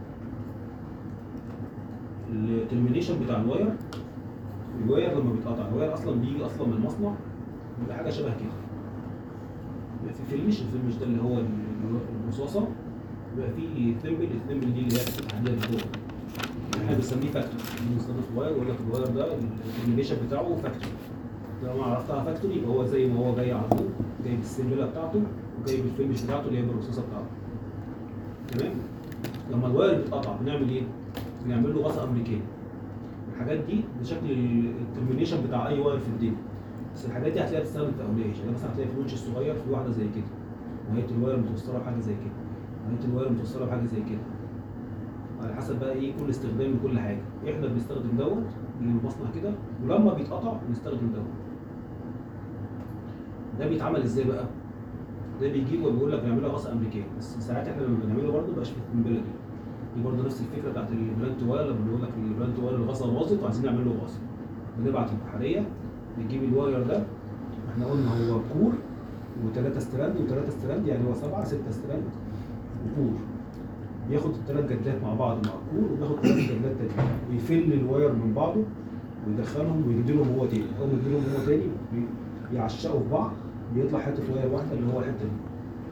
الترمينيشن بتاع الواير الواير لما بيتقطع الواير اصلا بيجي اصلا من المصنع بيبقى حاجه شبه كده بيبقى في فيلمش الفيلمش ده اللي هو الرصاصه بيبقى فيه ثمبل الثمبل دي اللي هي التحديات اللي فوق احنا بنسميه فاكتور بنستخدم في الواير يقول لك الواير ده الترمينيشن بتاعه فاكتور لو ما عرفتها فاكتور يبقى هو زي ما هو جاي على طول جايب السنبله بتاعته وجايب الفيلمش بتاعته اللي هي بالرصاصه بتاعته تمام لما الواير بيتقطع بنعمل ايه؟ بنعمل له غطاء امريكاني الحاجات دي بشكل الترمينيشن بتاع اي واير في الدنيا بس الحاجات دي هتلاقيها بتستخدم في اولياء يعني مثلا هتلاقي في الونش الصغير في واحده زي كده نهايه الواير متوصله بحاجه زي كده نهايه الواير متوصله بحاجه زي كده على حسب بقى ايه كل استخدام لكل حاجه احنا بنستخدم دوت من المصنع كده ولما بيتقطع بنستخدم دوت ده بيتعمل ازاي بقى ده بيجيب وبيقول لك بنعملها غصه امريكيه بس ساعات احنا لما بنعمله برضه مبقاش في القنبله دي دي برضه نفس الفكره بتاعت البلانت واير لما بنقول لك البلانت واير الغصه باظت وعايزين نعمل له غصه بنبعت البحريه بنجيب الواير ده احنا قلنا هو كور وثلاثه ستراند وثلاثه ستراند يعني هو سبعه سته ستراند وكور بياخد الثلاث جدات مع بعض مع الكور وبياخد ثلاث جدات تاني ويفل الواير من بعضه ويدخلهم ويدي لهم هو تاني اول ما يدي لهم هو تاني بي- يعشقوا في بعض بيطلع حته واير واحده اللي هو الحته دي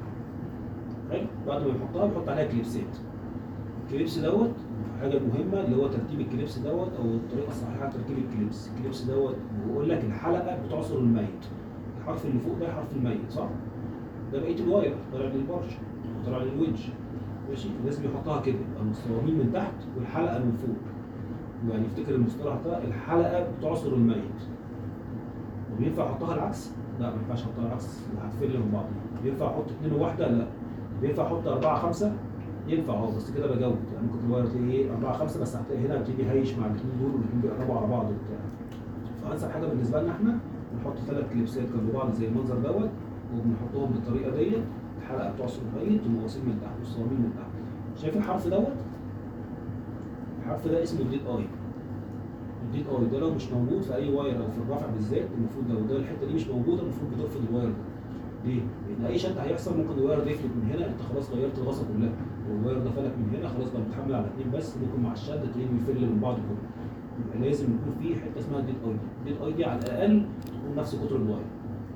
حلو بعد ما يحطها بيحط عليها كليبسات الكليبس دوت حاجه مهمه اللي هو ترتيب الكليبس دوت او الطريقه الصحيحه لتركيب الكليبس الكليبس دوت بيقول لك الحلقه بتعصر الميت الحرف اللي فوق ده حرف الميت صح ده بقيه الواير طالع للبرج طالع للويدج ماشي لازم يحطها كده يبقى المستوامين من تحت والحلقه من فوق يعني افتكر المصطلح ده الحلقه بتعصر الميت طب ينفع احطها العكس؟ لا ما ينفعش احطها العكس هتفل من بعض ينفع احط اثنين وواحده؟ لا ينفع احط اربعه خمسه؟ ينفع اه بس كده بجود يعني ممكن الواير تلاقي ايه اربعه خمسه بس هتلاقي هنا بتيجي هايش مع الاثنين دول والاثنين بيقربوا على بعض وبتاع فانسب حاجه بالنسبه لنا احنا نحط ثلاث كليبسات جنب بعض زي المنظر دوت وبنحطهم بالطريقه ديت الحلقه بتعصر الميت ومواصيل من تحت والصواميل من تحت شايف الحرف دوت؟ الحرف ده اسمه الديد اي الديد اي ده لو مش موجود في اي واير او في الرفع بالذات المفروض لو ده الحته دي مش موجوده المفروض بترفض الواير ده ليه؟ لان اي شد هيحصل ممكن الواير ده يفلت من هنا انت خلاص غيرت الغصه كلها والواير ده فلت من هنا خلاص بقى متحمل على اثنين بس ممكن مع الشد تلاقيه بيفل من بعض كله يبقى لازم يكون في حته اسمها ديد اي دي الديد اي دي على الاقل تكون نفس قطر الواير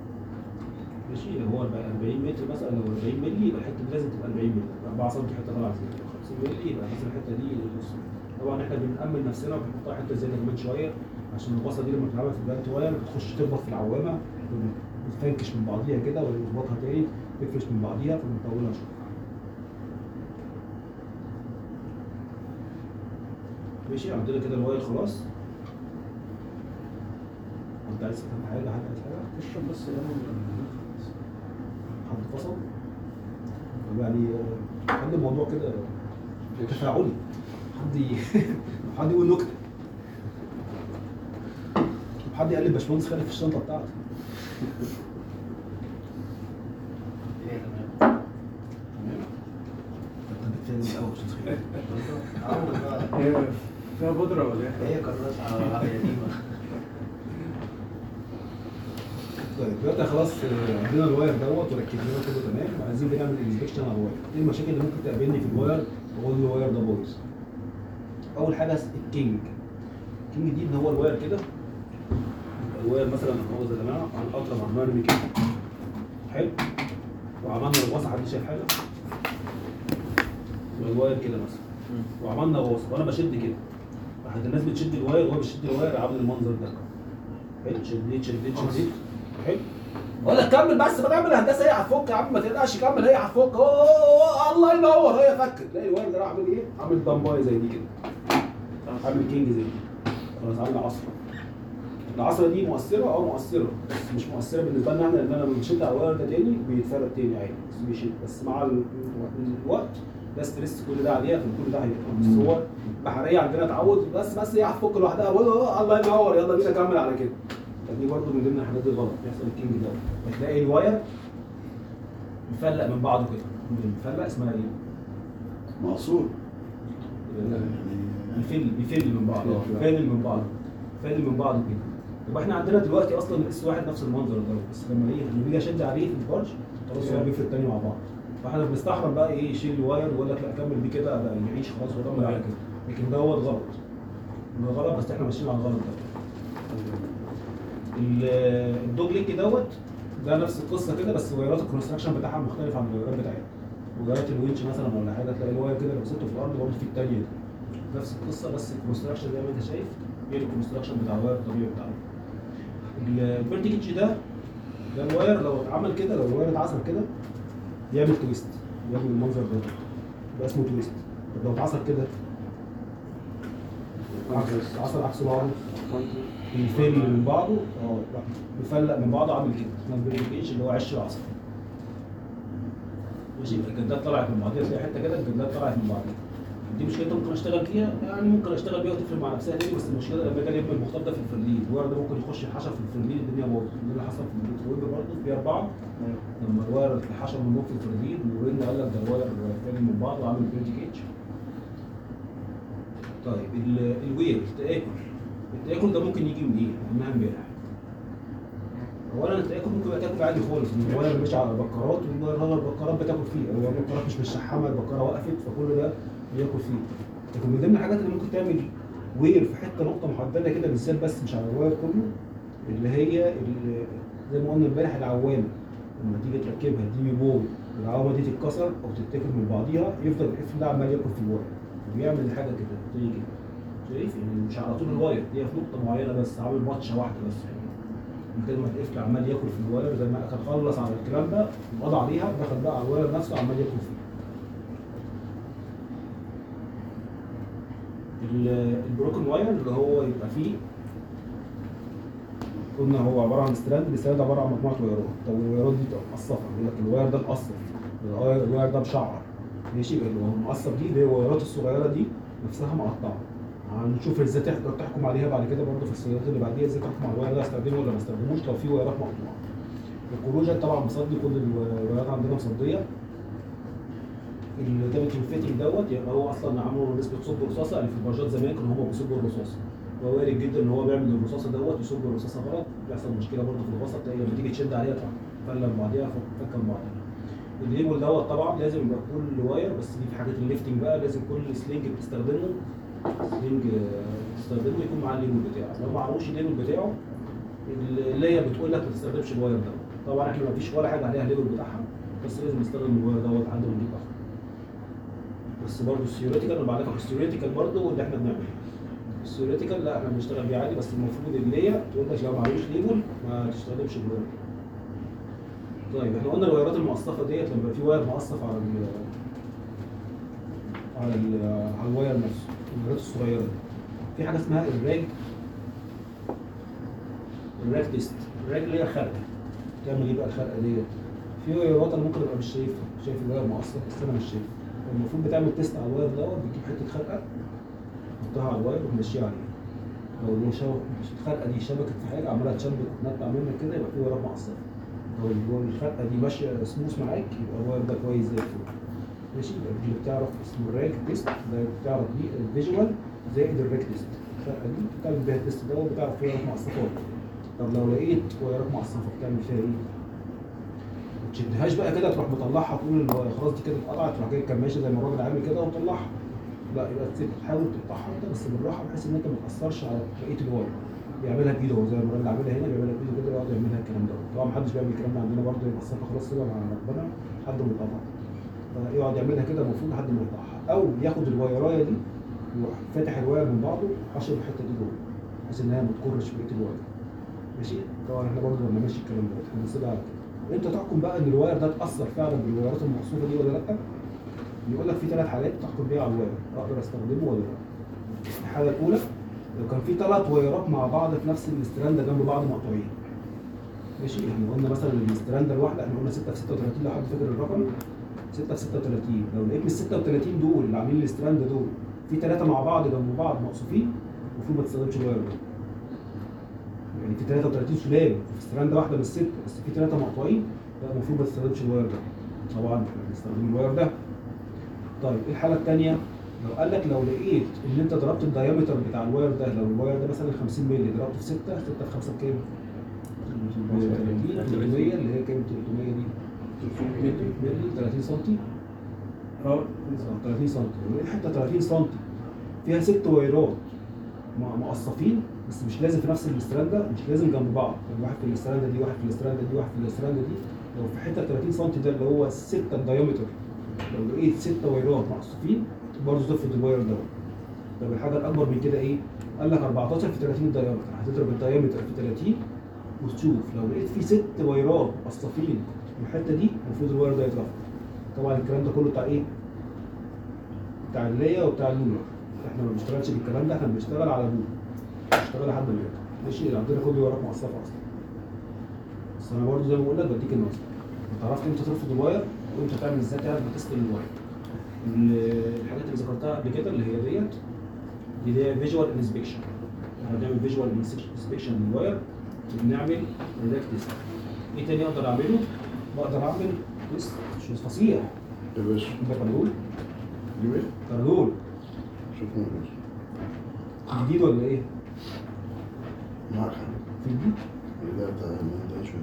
ماشي اللي هو 40 متر مثلا لو 40 مللي يبقى الحته دي لازم تبقى 40 مللي 4 سم حته طالعه زياده لو 50 مللي يبقى لازم الحته دي نص طبعا احنا بنأمن نفسنا وبنحطها حته زياده كمان شويه عشان الغصه دي لما بتتعمل في البلانت واير بتخش تخبط في العوامه بتفنكش من بعضيها كده ونظبطها تاني تفرش من بعضيها فبنطولها شويه ماشي عندنا كده الواير خلاص انت عايز تفهم حاجه حد عايز حاجه تشرب بس ليمون حد فصل طب يعني آه، خلي الموضوع كده تفاعلي حد ي... حد يقول نكته طب حد يقلب باشمهندس خالد في الشنطه بتاعته انت بتفهم الاول عشان تخيل هي فيها بودرة ولا ايه؟ هي كراسة قديمة طيب دلوقتي خلاص آه، عندنا الواير دوت وركبناه كله تمام وعايزين بنعمل انسبكشن على الواير ايه المشاكل اللي ممكن تقابلني في الواير بقول ان الواير ده بايظ اول حاجه الكينج الكينج دي ان هو الواير كده يبقى الواير مثلا هو زي يا جماعه على القطره عمال نرمي كده حلو وعملنا الغواصه حد شايف حاجه يبقى الواير كده مثلا وعملنا غواصه وانا بشد كده راحت الناس بتشد الواير وهو بيشد الواير عامل المنظر ده حلو شديت شديت شديت حلو اقول لك كمل بس ما تعمل هندسه هي هتفك يا عم ما تقلقش كمل هي هتفك أوه، أوه، الله ينور هي فكت تلاقي الواير ده راح عامل ايه؟ عامل دمباي زي دي كده عامل كينج زي دي خلاص عامل عصره العصره دي مؤثره اه مؤثره بس مش مؤثره بالنسبه لنا احنا لان انا لما بشد على الواير ده تاني بيتفرد تاني عادي بس بيشد بس مع ال- الوقت ده ستريس كل ده عليها فكل ده هيبقى بس هو البحريه عندنا اتعود بس بس هي هتفك لوحدها بقول له الله ينور يلا بينا كمل على كده فدي برضه من ضمن الحاجات دي غلط بيحصل الكينج ده بتلاقي الواير مفلق من بعضه كده مفلق اسمها ايه؟ معصور بيفل بيفل من بعض اه فادل من بعض فادل من بعض كده يبقى احنا عندنا دلوقتي اصلا الاس واحد نفس المنظر ده بس لما ايه لما بيجي اشد عليه في البرج خلاص هو بيفرد تاني مع بعض فاحنا بنستحرم بقى ايه يشيل الواير ويقول لك لا كمل بيه كده ده يعيش خلاص وكمل على كده لكن دوت غلط ده غلط بس احنا ماشيين على الغلط ده ال- الدوج لينك دوت ده نفس القصه كده بس وايرات الكونستراكشن بتاعها مختلف عن الوايرات بتاعتنا وجرات الوينش مثلا ولا حاجه تلاقي الواير كده لو سبته في الارض برضه في التانيه دي نفس القصه بس الكونستراكشن زي ما انت شايف غير الكونستراكشن بتاع الواير الطبيعي بتاعنا الفيرتيكج ده ده الواير لو اتعمل كده لو الواير اتعصر كده بيعمل تويست بيعمل المنظر ده ده اسمه تويست طب لو اتعصر كده عكس عصر عكس بعضه بيفل من بعضه اه لا بيفلق من بعضه عامل كده اسمها الفيرتيكج اللي هو عش العصر ماشي يبقى الجدات طلعت من بعضها تلاقي حته كده الجدات طلعت من بعضها دي مشكلتها ممكن اشتغل فيها يعني ممكن اشتغل بيها وتفرق مع نفسها تاني بس المشكله لما اجي ابني المخطط ده في الفرلين الواير ده ممكن يخش يتحشر في الفرلين الدنيا باظت ده اللي حصل في البيت ويب برضه في اربعه لما الواير اتحشر من في الفرلين ورن قال لك ده الواير فاهم من بعض وعامل بيرتي كيتش طيب ال- الوير التآكل التآكل ده ممكن يجي منين؟ منها امبارح اولا التآكل ممكن يبقى تاكل عادي خالص ان الواير ماشي على البكرات والواير البكرات بتاكل فيه او البكرات مش متشحمه البكره وقفت فكل ده بياكل فيه لكن من ضمن الحاجات اللي ممكن تعمل وير في حته نقطه محدده كده بالذات بس مش على الواير كله اللي هي ال- زي ما قلنا امبارح العوامه لما تيجي تركبها دي بول العوامه دي تتكسر او تتاكل من بعضيها يفضل القفل ده عمال ياكل في الواير بيعمل حاجه كده زي كده شايف يعني مش على طول الواير هي في نقطه معينه بس عامل ماتشه واحده بس يعني من غير ما القفل عمال ياكل في الواير زي ما كان خلص على الكلام ده وقضى عليها دخل بقى على الواير نفسه عمال ياكل فيه ال- البروكن واير اللي هو يبقى فيه قلنا هو عباره عن ستراند الستراند عباره عن مجموعه وايرات طب الوايرات دي تبقى مقصفه يقول لك الواير ده مقصف الواير الواير ده مشعر ماشي اللي هو المقصف دي اللي هي الوايرات الصغيره دي نفسها مقطعه هنشوف ازاي تقدر تحكم عليها بعد كده برضه في السيارات اللي بعديها ازاي تحكم على الواير ده استخدمه ولا ما استخدموش لو في وايرات مقطوعه الكروجة طبعا مصدي كل الوايرات عندنا مصديه الدامج فيتنج دوت يبقى هو اصلا عملوا نسبه صب رصاصه يعني في الباجات زمان كانوا هم بيصبوا الرصاصه هو وارد جدا ان هو بيعمل الرصاصه دوت يصب الرصاصه غلط بيحصل مشكله برضه في الوسط تلاقي لما تيجي تشد عليها تروح فله من بعضيها فكه من بعضيها الليبل دوت طبعا لازم يبقى كل واير بس دي في حاجات الليفتنج بقى لازم كل سلينج بتستخدمه سلينج آه، بتستخدمه يكون معاه الليبل بتاعه لو معهوش الليبل بتاعه اللي هي بتقول لك ما تستخدمش الواير دوت طبعا احنا ما فيش ولا حاجه عليها الليبل بتاعها بس لازم نستخدم الواير دوت لحد ما نجيب اخره بس برضه الثيوريتيكال انا بعلمك الثيوريتيكال برضه اللي احنا بنعمله الثيوريتيكال لا احنا بنشتغل بيه عادي بس المفروض اللي هي تقول لك لو معلوش ليبل ما تستخدمش الواير طيب احنا قلنا الوايرات المقصفه ديت لما يبقى في واير مقصف على ال على ال على الواير نفسه الوايرات الصغيره دي في حاجه اسمها الراج الراج تيست الراج اللي هي الخرقه تعمل ايه بقى الخرقه ديت في وايرات انا ممكن ابقى مش شايفها شايف الواير مقصف بس انا مش شايفها المفروض بتعمل تيست على الواير دوت بتجيب حته خرقه تحطها على الواير وتمشيها عليه لو اللي شبك الخرقه دي شبكت في حاجه عماله تشبك وتنطع منك كده يبقى في وايرات مقصفه لو الواير- الخرقه دي ماشيه سموث معاك يبقى الواير ده كويس زي الفل ماشي يبقى دي اللي بتعرف اسمه الراك تيست ده بتعرف بيه الفيجوال زائد الراك تيست الخرقه دي بتعمل بيها التيست دوت بتعرف فيها وايرات مقصفه ولا لا. طب لو لقيت وايرات مقصفه بتعمل فيها ايه؟ ما تشدهاش بقى كده تروح مطلعها تقول إن هو خلاص دي كده اتقطعت تروح جاي كماشه زي ما الراجل عامل كده ومطلعها لا يبقى تسيب تحاول تقطعها انت بس بالراحه بحيث ان انت ما تاثرش على بقيه الواير بيعملها بايده هو زي ما الراجل عاملها هنا بيعملها بايده كده يقعد يعملها الكلام ده طبعا ما حدش بيعمل الكلام ده عندنا برضه يبقى الصفحه خلاص كده مع ربنا لحد ما يقطعها فيقعد يعملها كده المفروض لحد ما يقطعها او ياخد الوايرايه دي يروح فاتح الواير من بعضه حاشر الحته دي جوه بحيث ان هي ما تكرش بقيه الواير ماشي طبعا احنا برضه لما ماشي الكلام ده احنا بنسيبها على كده انت تحكم بقى ان الواير ده اتاثر فعلا بالوايرات المقصوفه دي ولا لا يقول لك في ثلاث حالات تحكم بيها على الواير اقدر استخدمه ولا لا الحاله الاولى لو كان في ثلاث وايرات مع بعض في نفس الاستراندة جنب بعض مقطوعين ماشي احنا قلنا مثلا الاستراندة الواحده احنا قلنا 6 في 36 لو حد فاكر الرقم 6 في 36 لو لقيت من ال 36 دول اللي عاملين الاستراندة دول في ثلاثه مع بعض جنب بعض مقصوفين المفروض ما تستخدمش الواير ده يعني في 33 سلام في استراندة واحده من السته بس في ثلاثه مقطوعين لا المفروض ما تستخدمش الواير ده طبعا احنا بنستخدم الواير ده طيب ايه الحاله الثانيه لو قال لك لو لقيت ان انت ضربت الدايمتر بتاع الواير ده لو الواير ده مثلا 50 مللي ضربته في 6 6 في 5 بكام؟ 30 300 اللي هي كام 300 دي؟ مللي 30 سم اه 30 سم لو لقيت حته 30 سم فيها ست وايرات م- مقصفين بس مش لازم في نفس الاسترانده مش لازم جنب بعض يعني واحد في الاسترانده دي واحد في الاسترانده دي واحد في الاسترانده دي لو في حته 30 سم ده اللي هو 6 الدايمتر لو لقيت ست وايرات مقصوفين برضه تفرض الواير ده طب الحاجه الاكبر من كده ايه؟ قال لك 14 في 30 الدايمتر هتضرب الدايمتر في 30 وتشوف لو لقيت في ست وايرات مقصفين في الحته دي المفروض الواير ده يترفع طبعا الكلام ده كله بتاع ايه؟ بتاع الليا وبتاع اللولر احنا ما بنشتغلش بالكلام ده احنا بنشتغل على ابوه بنشتغل لحد ما يقطع ماشي عندنا كل وايرات مقصفه اصلا بس انا برضه زي ما بقول لك بديك النظر انت عرفت امتى ترفض الواير وامتى تعمل ازاي تعمل تيست للواير ال- الحاجات اللي ذكرتها قبل كده اللي هي ديت دي اللي هي فيجوال انسبكشن احنا بنعمل فيجوال انسبكشن للواير وبنعمل ريداكت تيست ايه تاني اقدر اعمله؟ بقدر اعمل تيست مش فصيح يا باشا ده كارلول جيب ايه؟ كارلول شوفنا يا باشا جديد ولا ايه؟ معك في جديد؟ ده بتاع ما شوية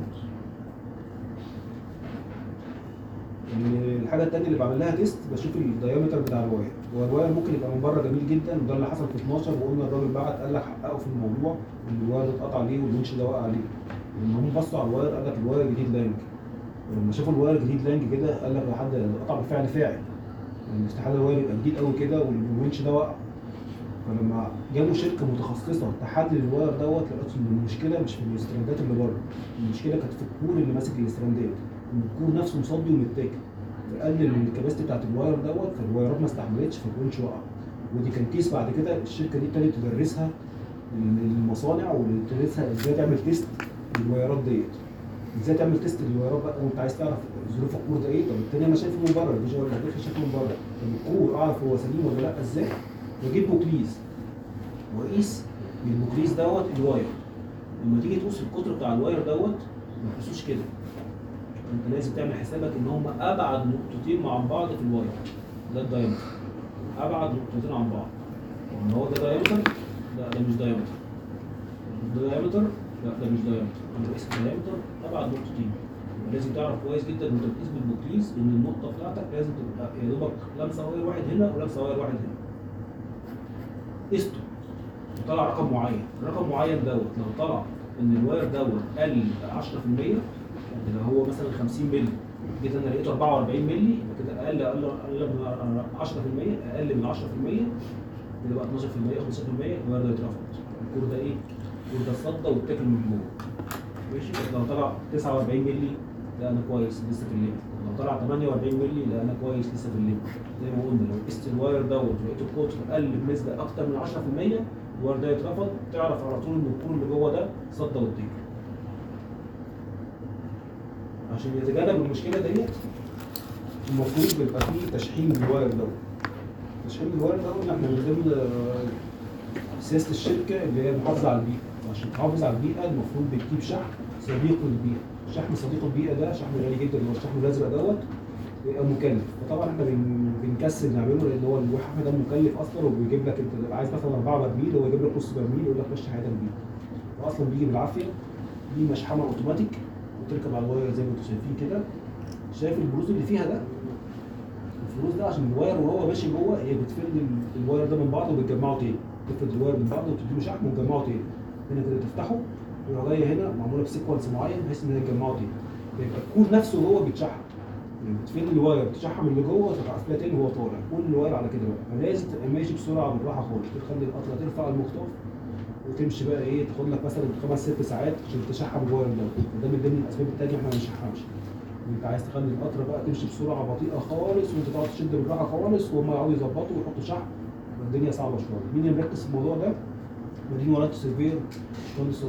ان الحاجه الثانيه اللي بعمل لها تيست بشوف الدايمتر بتاع الواير هو الواير ممكن يبقى من بره جميل جدا وده اللي حصل في 12 وقلنا الراجل بعت قال لك حققوا في الموضوع ان الواير اتقطع ليه والونش ده وقع عليه لما هم بصوا على الواير قال لك الواير جديد لانج ولما شافوا الواير جديد لانج كده قال لك ده حد قطع بالفعل فاعل يعني استحاله الواير يبقى جديد قوي كده والونش ده وقع فلما جابوا شركه متخصصه تحلل الواير دوت لقيت ان المشكله مش في الاستراندات اللي بره المشكله كانت في الكور اللي ماسك الاستراندات ان الكور نفسه مصدي ومتاكل فقلل الكباستي بتاعت الواير دوت فالوايرات ما استحملتش فالونش وقع ودي كان كيس بعد كده الشركه دي ابتدت تدرسها للمصانع وتدرسها ازاي تعمل تيست للوايرات ديت ازاي تعمل تيست للوايرات بقى وانت عايز تعرف ظروف الكور ده ايه طب التاني انا شايفه من بره الفيجوال اللي شايفه من بره طب الكور اعرف هو سليم ولا لا ازاي واجيب بوكليز واقيس بالبوكليز دوت الواير لما تيجي تقيس القطر بتاع الواير دوت ما تقيسوش كده انت لازم تعمل حسابك ان هم ابعد نقطتين مع بعض في الواير ده الدايمتر ابعد نقطتين عن بعض ان هو ده دايمتر لا ده مش دايمتر ده دايمتر لا ده مش دايمتر انت قيس الدايمتر ابعد نقطتين يبقى لازم تعرف كويس جدا وانت بتقيس بالبوكليز ان النقطه بتاعتك لازم تبقى يا دوبك لمسه واير واحد هنا ولمسه واير واحد هنا قسته وطلع رقم معين الرقم معين دوت لو طلع ان الواير دوت قل 10% اللي هو مثلا 50 مللي جيت انا لقيته 44 مللي يبقى كده اقل اقل اقل من 10% اقل من 10% كده بقى 12% 15% الواير ده يترفض الكور ده ايه؟ الكور ده اتصدى واتاكل من جوه ماشي لو طلع 49 مللي لا انا كويس لسه في الليمت لو طلع 48 مللي لا انا كويس لسه في الليمت زي ما قلنا لو قست الواير دوت ولقيت القطر قل بنسبه اكتر من 10% الواير ده يترفض تعرف على طول ان الكور اللي جوه ده صدى واتاكل عشان يتجنب المشكله ديت المفروض بيبقى فيه تشحيم للواير دوت تشحيم الواير دوت احنا من ضمن آه، سياسه الشركه اللي هي المحافظه على البيئه عشان تحافظ على البيئه المفروض بتجيب شحم صديق للبيئه شحم صديق البيئه ده شحم غالي جدا اللي هو الشحم الازرق دوت بيبقى مكلف فطبعا احنا بن- بنكسل نعمله لان هو الشحم ده مكلف اصلا وبيجيب لك انت تبقى عايز مثلا 4 برميل هو يجيب لك نص برميل يقول لك مشي حياتك بيه واصلا بيجي بالعافيه دي مشحمه اوتوماتيك وتركب على الواير زي ما انتم شايفين كده شايف البروز اللي فيها ده الفلوس ده عشان الواير وهو ماشي جوه هي بتفرد ال- الواير ده من بعضه وبتجمعه تاني تفرد الواير من بعضه وتديله شحم وتجمعه تاني هنا كده تفتحه ويبقى جايه هنا معموله بسيكونس معين بحيث ان هي تجمعه تاني يبقى الكور نفسه هو بيتشحم يعني بتفرد الواير تشحم اللي جوه تبقى قافلاه تاني وهو طالع كل الواير على كده بقى فلازم تبقى ماشي بسرعه بالراحه خالص تخلي القطره ترفع المخطاف وتمشي بقى ايه تاخد لك مثلا خمس ست ساعات عشان تشحم الواير ده وده من ضمن الاسباب التانيه احنا ما بنشحمش انت عايز تخلي القطره بقى تمشي بسرعه بطيئه خالص وانت تقعد تشد بالراحه خالص وهم يقعدوا يظبطوا ويحطوا شحم يبقى الدنيا صعبه شويه مين اللي مركز في الموضوع ده؟ مدير ولايه السيرفير باشمهندس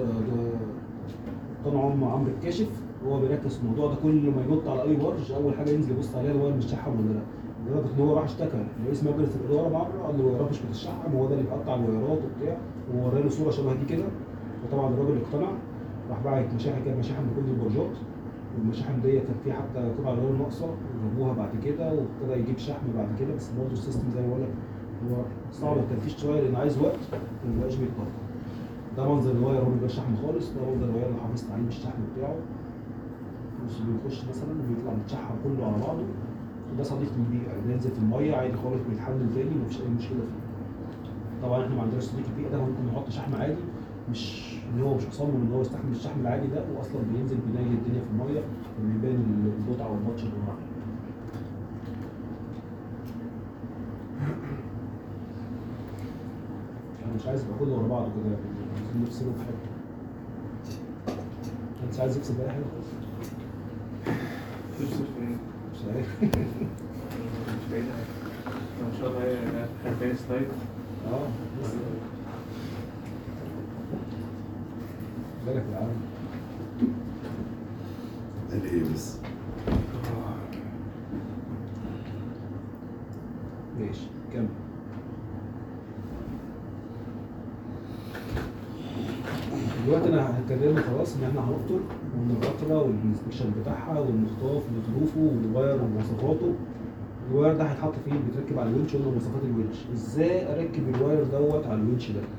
طبعا عم عمرو الكاشف هو بيركز في الموضوع ده كل ما ينط على اي برج اول حاجه ينزل يبص عليها الواير متشحم ولا لا لدرجه ان هو راح اشتكى رئيس مجلس الاداره مره قال له الوايرات مش بتتشحم هو ده اللي بيقطع الوايرات وبتاع وورى له صوره شبه دي كده وطبعا الراجل اقتنع راح باعت مشاحن كده مشاحن لكل البرجات والمشاحن ديت كان في حتى قطع غير ناقصه جابوها بعد كده وابتدى يجيب شحم بعد كده بس برضه السيستم زي ما بقول لك هو صعب التنفيذ شويه لان عايز وقت ما بيبقاش بيتطبق ده منظر الواير هو بيبقى شحم خالص ده منظر الواير اللي حافظت عليه بالشحم بتاعه مش بيخش مثلا وبيطلع متشحم كله على بعضه وده صديق للبيئه بينزل في الميه عادي خالص بيتحلل تاني مفيش اي مشكله فيه طبعا احنا ما عندناش صديق البيئه ده ممكن نحط شحم عادي مش ان هو مش مصمم ان هو يستحمل الشحم العادي ده واصلا بينزل بينيل الدنيا في الميه وبيبان البقعه والبطش اللي وراه انا مش عايز يبقى كله ورا بعضه كده عايزين نفصله في حته انت مش عايز يفصل بأي حاجه خالص تفصل في ايه؟ مش عارف مش بعيد ما شاء الله هي 40 سلايد اه بس بالك العالم قال ايه بس دلوقتي انا هكلمك خلاص ان احنا هنقطر ومن القطره والانسبكشن بتاعها والمخطاف وظروفه والواير ومواصفاته الواير ده هيتحط فين بيتركب على الونش قلنا مواصفات الونش ازاي اركب الواير دوت على الونش ده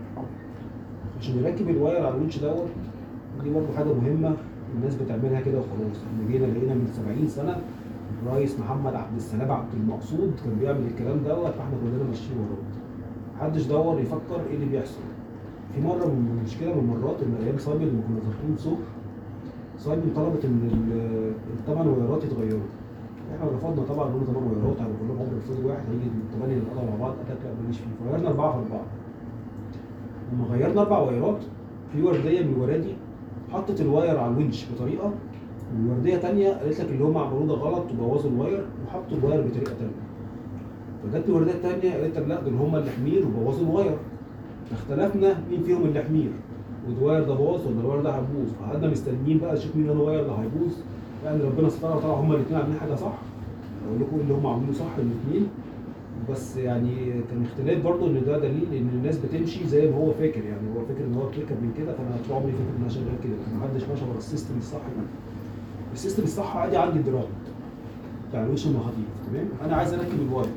عشان نركب الواير على الونش دوت دي برضه حاجه مهمه الناس بتعملها كده وخلاص احنا جينا لقينا من 70 سنه الرئيس محمد عبد السلام عبد المقصود كان بيعمل الكلام دوت فاحنا كلنا ماشيين وراه محدش دور يفكر ايه اللي بيحصل في مره من مشكله من المرات ان ايام صايمن لما كنا ظابطين صبح صايمن طلبت ان ال- الثمان ويرات يتغيروا احنا رفضنا طبعا قلنا ثمان ويرات هيبقى كلهم عمر الفاضي واحد هيجي الثمانيه ينقطعوا مع بعض اتاك لا ماليش فيه فغيرنا اربعه في اربعه لما غيرنا اربع وايرات في ورديه من الورادي حطت الواير على الونش بطريقه وورديه تانية قالت لك اللي هم عملوه ده غلط وبوظوا الواير وحطوا الواير بطريقه تانية فجت الورديه التانية قالت لك لا دول هم اللي حمير وبوظوا الواير فاختلفنا مين فيهم اللي حمير والواير ده باظ ولا الواير ده هيبوظ فقعدنا مستنيين بقى نشوف مين الواير اللي هيبوظ يعني ربنا ستر وطلع هم الاثنين عاملين حاجه صح اقول لكم اللي هم عاملينه صح الاثنين بس يعني كان اختلاف برضه ان ده دليل ان الناس بتمشي زي ما هو فاكر يعني هو فاكر ان هو بتركب من كده فانا طول عمري فاكر ان انا شغال كده ما حدش ماشي ورا السيستم الصح ده السيستم الصح عادي عندي درام بتاع الوش المخاطيف تمام انا عايز اركب الواير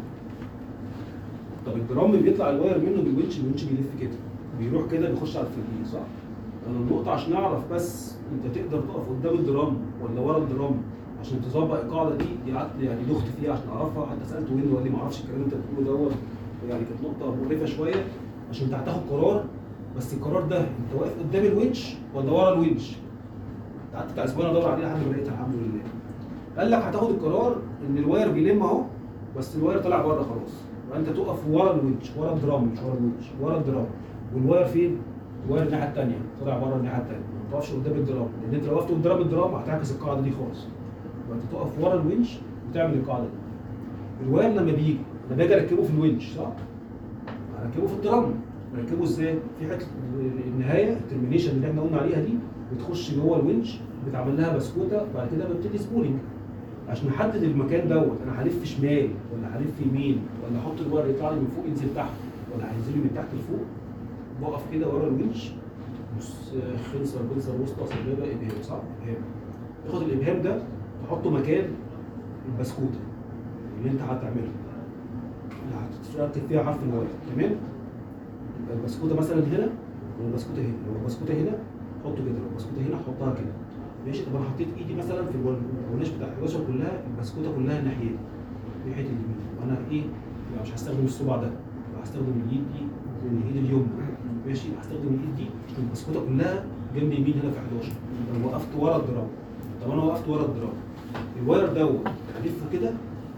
طب الدرام اللي بيطلع الواير منه بالونش الونش بيلف كده بيروح كده بيخش على الفريق صح؟ انا النقطة عشان اعرف بس انت تقدر تقف قدام الدرام ولا ورا الدرام عشان تظبط القاعدة دي دي قعدت يعني دخت فيها عشان اعرفها حتى سألته وين وقال لي ما اعرفش الكلام اللي انت بتقوله دوت يعني كانت نقطة مقرفة شوية عشان انت هتاخد قرار بس القرار ده انت واقف قدام الونش ولا ورا الونش؟ قعدت بتاع اسبوعين ادور عليه لحد ما لقيتها الحمد لله. قال لك هتاخد القرار ان الواير بيلم اهو بس الواير طلع بره خلاص فانت تقف ورا الونش ورا الدرام مش ورا الونش ورا الدرام والواير فين؟ الواير الناحيه الثانيه طلع بره الناحيه الثانيه ما تقفش قدام الدرام لان انت لو وقفت قدام الدرام هتعكس القاعده دي خالص فانت تقف ورا الونش وتعمل القاعده دي الواير لما بيجي انا باجي اركبه في الونش صح؟ اركبه في الدرام اركبه ازاي؟ في حته النهايه الترمينيشن اللي احنا قلنا عليها دي بتخش جوه الونش بتعمل لها بسكوته بعد كده ببتدي سبولينج عشان احدد المكان دوت انا هلف شمال ولا هلف يمين ولا احط الواير يطلع لي من فوق ينزل تحت ولا هينزل لي من تحت لفوق بقف كده ورا الونش بص خنصر بنصر وسطى سبابه ابهام صح؟ ابهام تاخد الابهام ده تحطه مكان البسكوته اللي انت هتعملها اللي هتركب فيها حرف الواير تمام؟ يبقى البسكوته مثلا هنا والبسكوته هنا لو البسكوته هنا حطه كده لو البسكوته هنا حطها كده ماشي طب انا حطيت ايدي مثلا في الول- الونش بتاع ال11 كلها البسكوته كلها الناحيه دي ناحيه اليمين وانا ايه يبقى مش هستخدم الصباع ده يبقى هستخدم اليد دي الايد اليمنى ماشي هستخدم الايد دي عشان البسكوته كلها جنب يمين هنا في 11 لو وقفت ورا الدرام طب انا وقفت ورا الدرام الواير دوت هلفه كده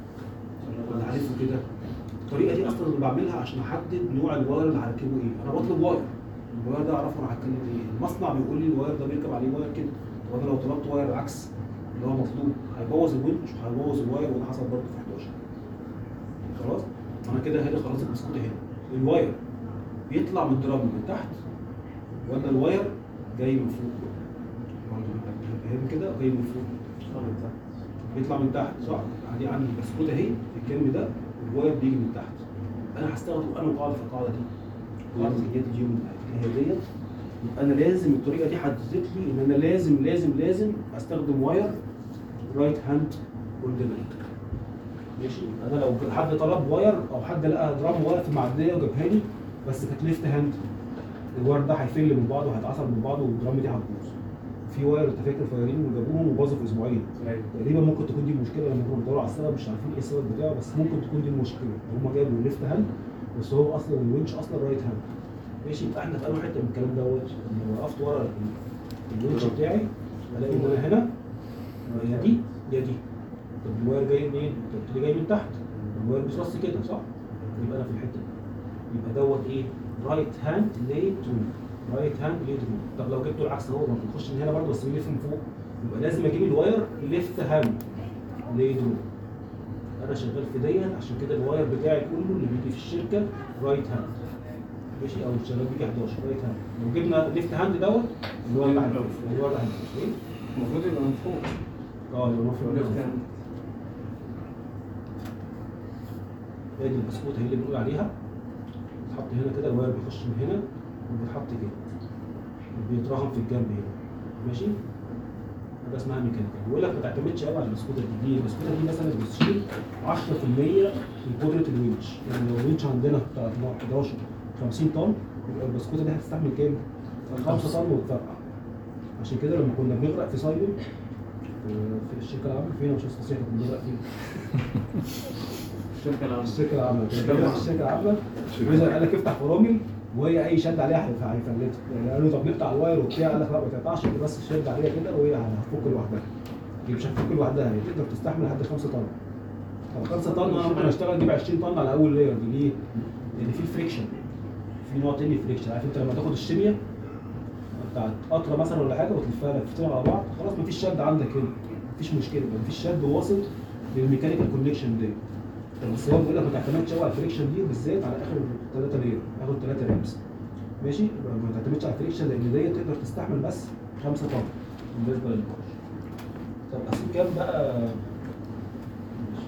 ولا هلفه كده الطريقه دي اصلا اللي بعملها عشان احدد نوع الواير اللي هركبه ايه انا بطلب واير الواير ده اعرفه انا هتكلم ايه المصنع بيقول لي الواير ده بيركب عليه واير كده وانا لو طلبت واير عكس اللي هو مطلوب هيبوظ الونش وهيبوظ الواير وده حصل برضه في 11 خلاص انا كده هنا خلاص البسكوت هنا الواير بيطلع من الدرام من تحت ولا الواير جاي من فوق برضه هنا كده جاي من فوق بيطلع من تحت صح عندي عندي البسكوت اهي الكلم ده والواير بيجي من تحت انا هستخدم انا قاعده في القاعده دي قاعده زيادة اليوم اللي هي ديت يبقى انا لازم الطريقه دي حددت لي ان انا لازم لازم لازم استخدم واير رايت هاند اوردينري ماشي انا لو حد طلب واير او حد لقى درام واير في المعديه وجابها لي بس كانت ليفت هاند الواير ده هيفل من بعضه وهيتعصر من بعضه والدرام دي هتبوظ في واير انت فاكر فايرين وجابوهم وباظوا في اسبوعين تقريبا ممكن تكون دي المشكله لما كنا بندور على السبب مش عارفين ايه السبب بتاعه بس ممكن تكون دي المشكله هم جابوا ليفت هاند بس هو اصلا الونش اصلا رايت هاند ماشي يبقى احنا في اول حته من الكلام دوت لما وقفت ورا ال- الونش بتاعي الاقي ان انا هنا يا دي يا دي طب الواير جاي منين؟ انت قلت لي جاي من تحت الواير مش رص كده صح؟ يبقى انا في الحته دي يبقى دوت ايه؟ رايت هاند ليد رول رايت هاند ليد رول طب لو جبته العكس اهو ما بيخش من هنا برضه بس بيلف من فوق يبقى لازم اجيب الواير ليفت هاند ليد رول انا شغال في ديت عشان كده الواير بتاعي كله اللي بيجي في الشركه رايت هاند ماشي او شغال بيجي 11 رايت هاند لو جبنا ليفت هاند دوت اللي هو اللي هيخش اللي هو اللي هيخش ايه؟ المفروض يبقى من فوق اه يبقى المفروض ليفت ليفت هاند هي دي البسكوت هي اللي بنقول عليها بتحط هنا كده الواير بيخش من هنا وبيتحط كده بيترهن في الجنب هنا ماشي حاجه اسمها ميكانيكال بيقول لك ما تعتمدش قوي على البسكوته دي ليه؟ البسكوته دي مثلا بتشيل 10% من قدره الونش يعني لو الونش عندنا بتاع 11 50 طن يبقى البسكوته دي هتستحمل كام؟ 5 طن وتفرقع عشان كده لما كنا بنغرق في سايلون آه، في الشركه العامه فين مش استصيح كنا بنغرق فين؟ الشركه العامه الشركه العامه كنا بنغرق في الشركه العامه مثلا قال لك افتح فرامل وهي اي شد عليها هيف- هيفلتها يعني قالوا طب نقطع الواير وبتاع قال لك لا ما تقطعش انت بس شد عليها كده وهي هتفك لوحدها دي مش هتفك لوحدها هي تقدر تستحمل لحد 5 طن طب 5 طن انا ممكن اشتغل اجيب 20 طن على اول لاير دي ليه؟ لان في فريكشن في نوع تاني فريكشن عارف انت لما تاخد الشميه بتاعت قطره مثلا ولا حاجه وتلفها لفتين على بعض خلاص مفيش شد عندك هنا مفيش مشكله مفيش شد واصل للميكانيكال كونكشن دي طب بس هو بيقول لك ما تعتمدش قوي على الفريكشن دي بالذات على اخر ثلاثه لير اخر ثلاثه ريمز ماشي يبقى ما تعتمدش على الفريكشن لان دي تقدر تستحمل بس 5 طن بالنسبه للبارش طب اسيب كام بقى ماشي.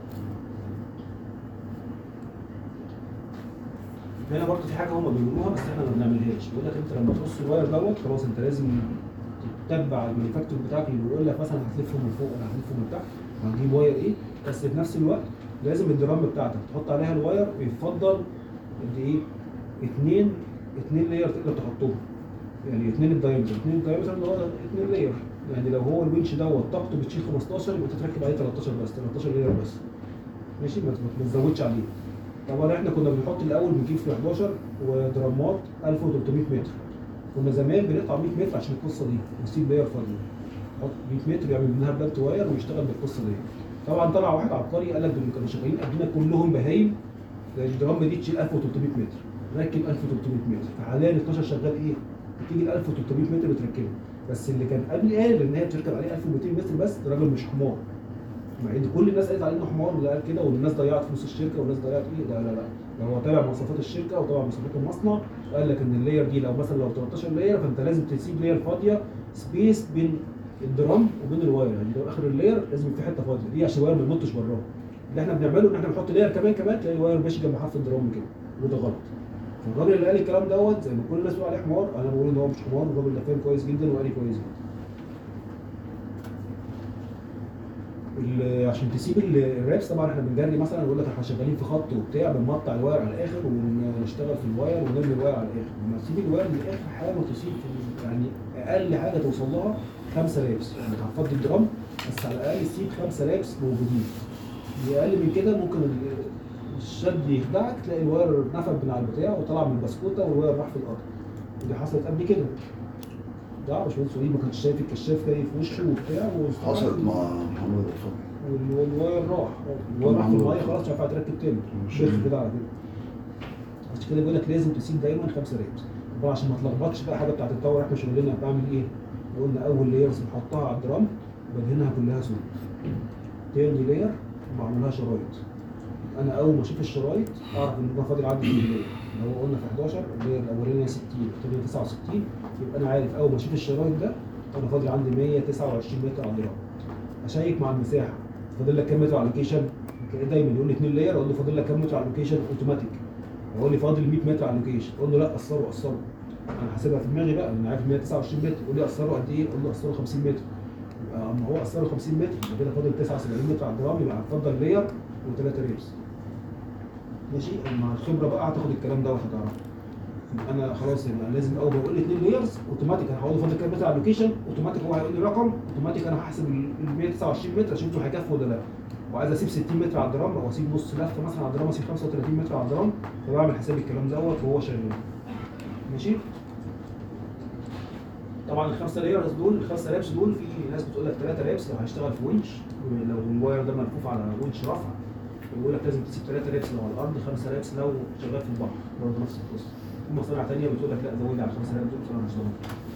هنا برضه في حاجه هم بيقولوها بس احنا ما بنعملهاش بيقول لك انت لما تقص الواير دوت خلاص انت لازم تتبع المانيفاكتور بتاعك اللي بيقول لك مثلا هتلفه من فوق ولا هتلفه من تحت وهتجيب واير ايه بس في نفس الوقت لازم الدرام بتاعتك تحط عليها الواير ويفضل قد ايه؟ اثنين اثنين لاير تقدر تحطهم يعني اثنين الدايمتر اثنين الدايمتر اللي هو اثنين لاير يعني لو هو الونش دوت طاقته بتشيل 15 يبقى تتركب عليه 13 بس 13 لاير بس ماشي ما ما تزودش عليه طبعا احنا كنا بنحط الاول بنجيب في 11 ودرامات 1300 متر كنا زمان بنقطع 100 متر عشان القصه دي ونسيب لاير فاضيه نحط 100 متر يعمل منها بلانت واير ويشتغل بالقصه دي طبعا طلع واحد عبقري قال لك دول كانوا شغالين قبلنا كلهم بهايم ده الدرام دي تشيل 1300 متر ركب 1300 متر فحاليا 12 شغال ايه؟ بتيجي ال 1300 متر بتركبه بس اللي كان قبل قال ان هي بتركب عليه 1200 متر بس ده راجل مش حمار مع ان كل الناس قالت عليه انه حمار ولا قال كده والناس ضيعت فلوس الشركه والناس ضيعت ايه لا لا لا ده هو تابع مواصفات الشركه وتابع مواصفات المصنع وقال لك ان اللاير دي لو مثلا لو 13 لاير فانت لازم تسيب لاير فاضيه سبيس بين الدرام وبين الواير يعني لو اخر اللاير لازم يبقى في حته فاضيه دي عشان الواير ما ينطش براه اللي احنا بنعمله ان احنا بنحط لاير كمان كمان تلاقي الواير ماشي جنب حرف الدرام كده وده غلط فالراجل اللي قال الكلام دوت زي ما كل الناس بتقول عليه حمار انا بقول ان هو مش حمار الراجل ده فاهم كويس جدا وقاري كويس جدا ال- عشان تسيب ال- الرابس طبعا احنا بنجري مثلا يقول لك احنا شغالين في خط وبتاع بنمطع الواير على الاخر ونشتغل في الواير ونرمي الواير على الاخر لما تسيب الواير للاخر حاول تسيب في يعني اقل حاجه توصل لها خمسه رابس يعني هتفضي الدرام بس على الاقل سيب خمسه رابس موجودين اقل من كده ممكن ال- الشد يخدعك تلاقي الواير نفد من على البتاع وطلع من البسكوته والواير راح في الارض ودي حصلت قبل كده ده باشمهندس وليد ما كانش شايف الكشاف جاي في وشه وبتاع حصلت مع محمد الفضل وال- والواير راح الواير راح في الميه خلاص مش هينفع تركب تاني مش شيخ كده على كده عشان كده بيقول لك لازم تسيب دايما خمسه ريبس طبعا عشان ما تلخبطش بقى حاجه بتاعت التاور احنا شغلنا بعمل ايه؟ قلنا اول لايرز بنحطها على الدرام بدهنها كلها سود تاني لاير بعملها شرايط انا اول ما اشوف الشرايط اعرف ان انا فاضل عندي كام لاير لو قلنا في 11 اللاير الاولانيه 60 الثانيه 69 يبقى انا عارف اول ما اشوف الشرايط ده انا فاضل عندي 129 متر على الدرام اشيك مع المساحه فاضل لك كام متر على اللوكيشن دايما يقول لي 2 لاير اقول له فاضل لك كام متر على اللوكيشن اوتوماتيك يقول لي فاضل 100 متر على اللوكيشن اقول له لا قصروا قصروا انا حاسبها في دماغي بقى انا عارف 129 متر يقول لي قصروا قد ايه؟ اقول له قصروا 50 متر يبقى اما هو قصروا 50 متر يبقى كده فاضل 79 متر على الدرام يبقى هتفضل لاير وثلاثه ريبس ماشي مع الخبره بقى هتاخد الكلام دوت هتعرف يبقى انا خلاص يبقى لازم اول ما يقول لي 2 لايرز اوتوماتيك انا هقول له فاضل كام متر على اللوكيشن اوتوماتيك هو هيقول لي رقم اوتوماتيك انا هحسب ال 129 متر اشوفه هيكفي ولا لا وعايز اسيب 60 متر على الدرام او اسيب نص لفه مثلا على الدرام اسيب 35 متر على الدرام فبعمل حساب الكلام دوت وهو شغال ماشي طبعا الخمسه لايرز دول الخمسه رابس دول في ناس بتقول لك ثلاثه رابس لو هيشتغل في ونش لو الواير ده ملفوف على ونش رفع يقول لك لازم تسيب ثلاثه رابس لو على الارض خمسه رابس لو شغال في البحر برضه نفس القصه في مصانع ثانيه بتقول لك لا زود لي على الخمسه رابس دول بصراحه مش ضامن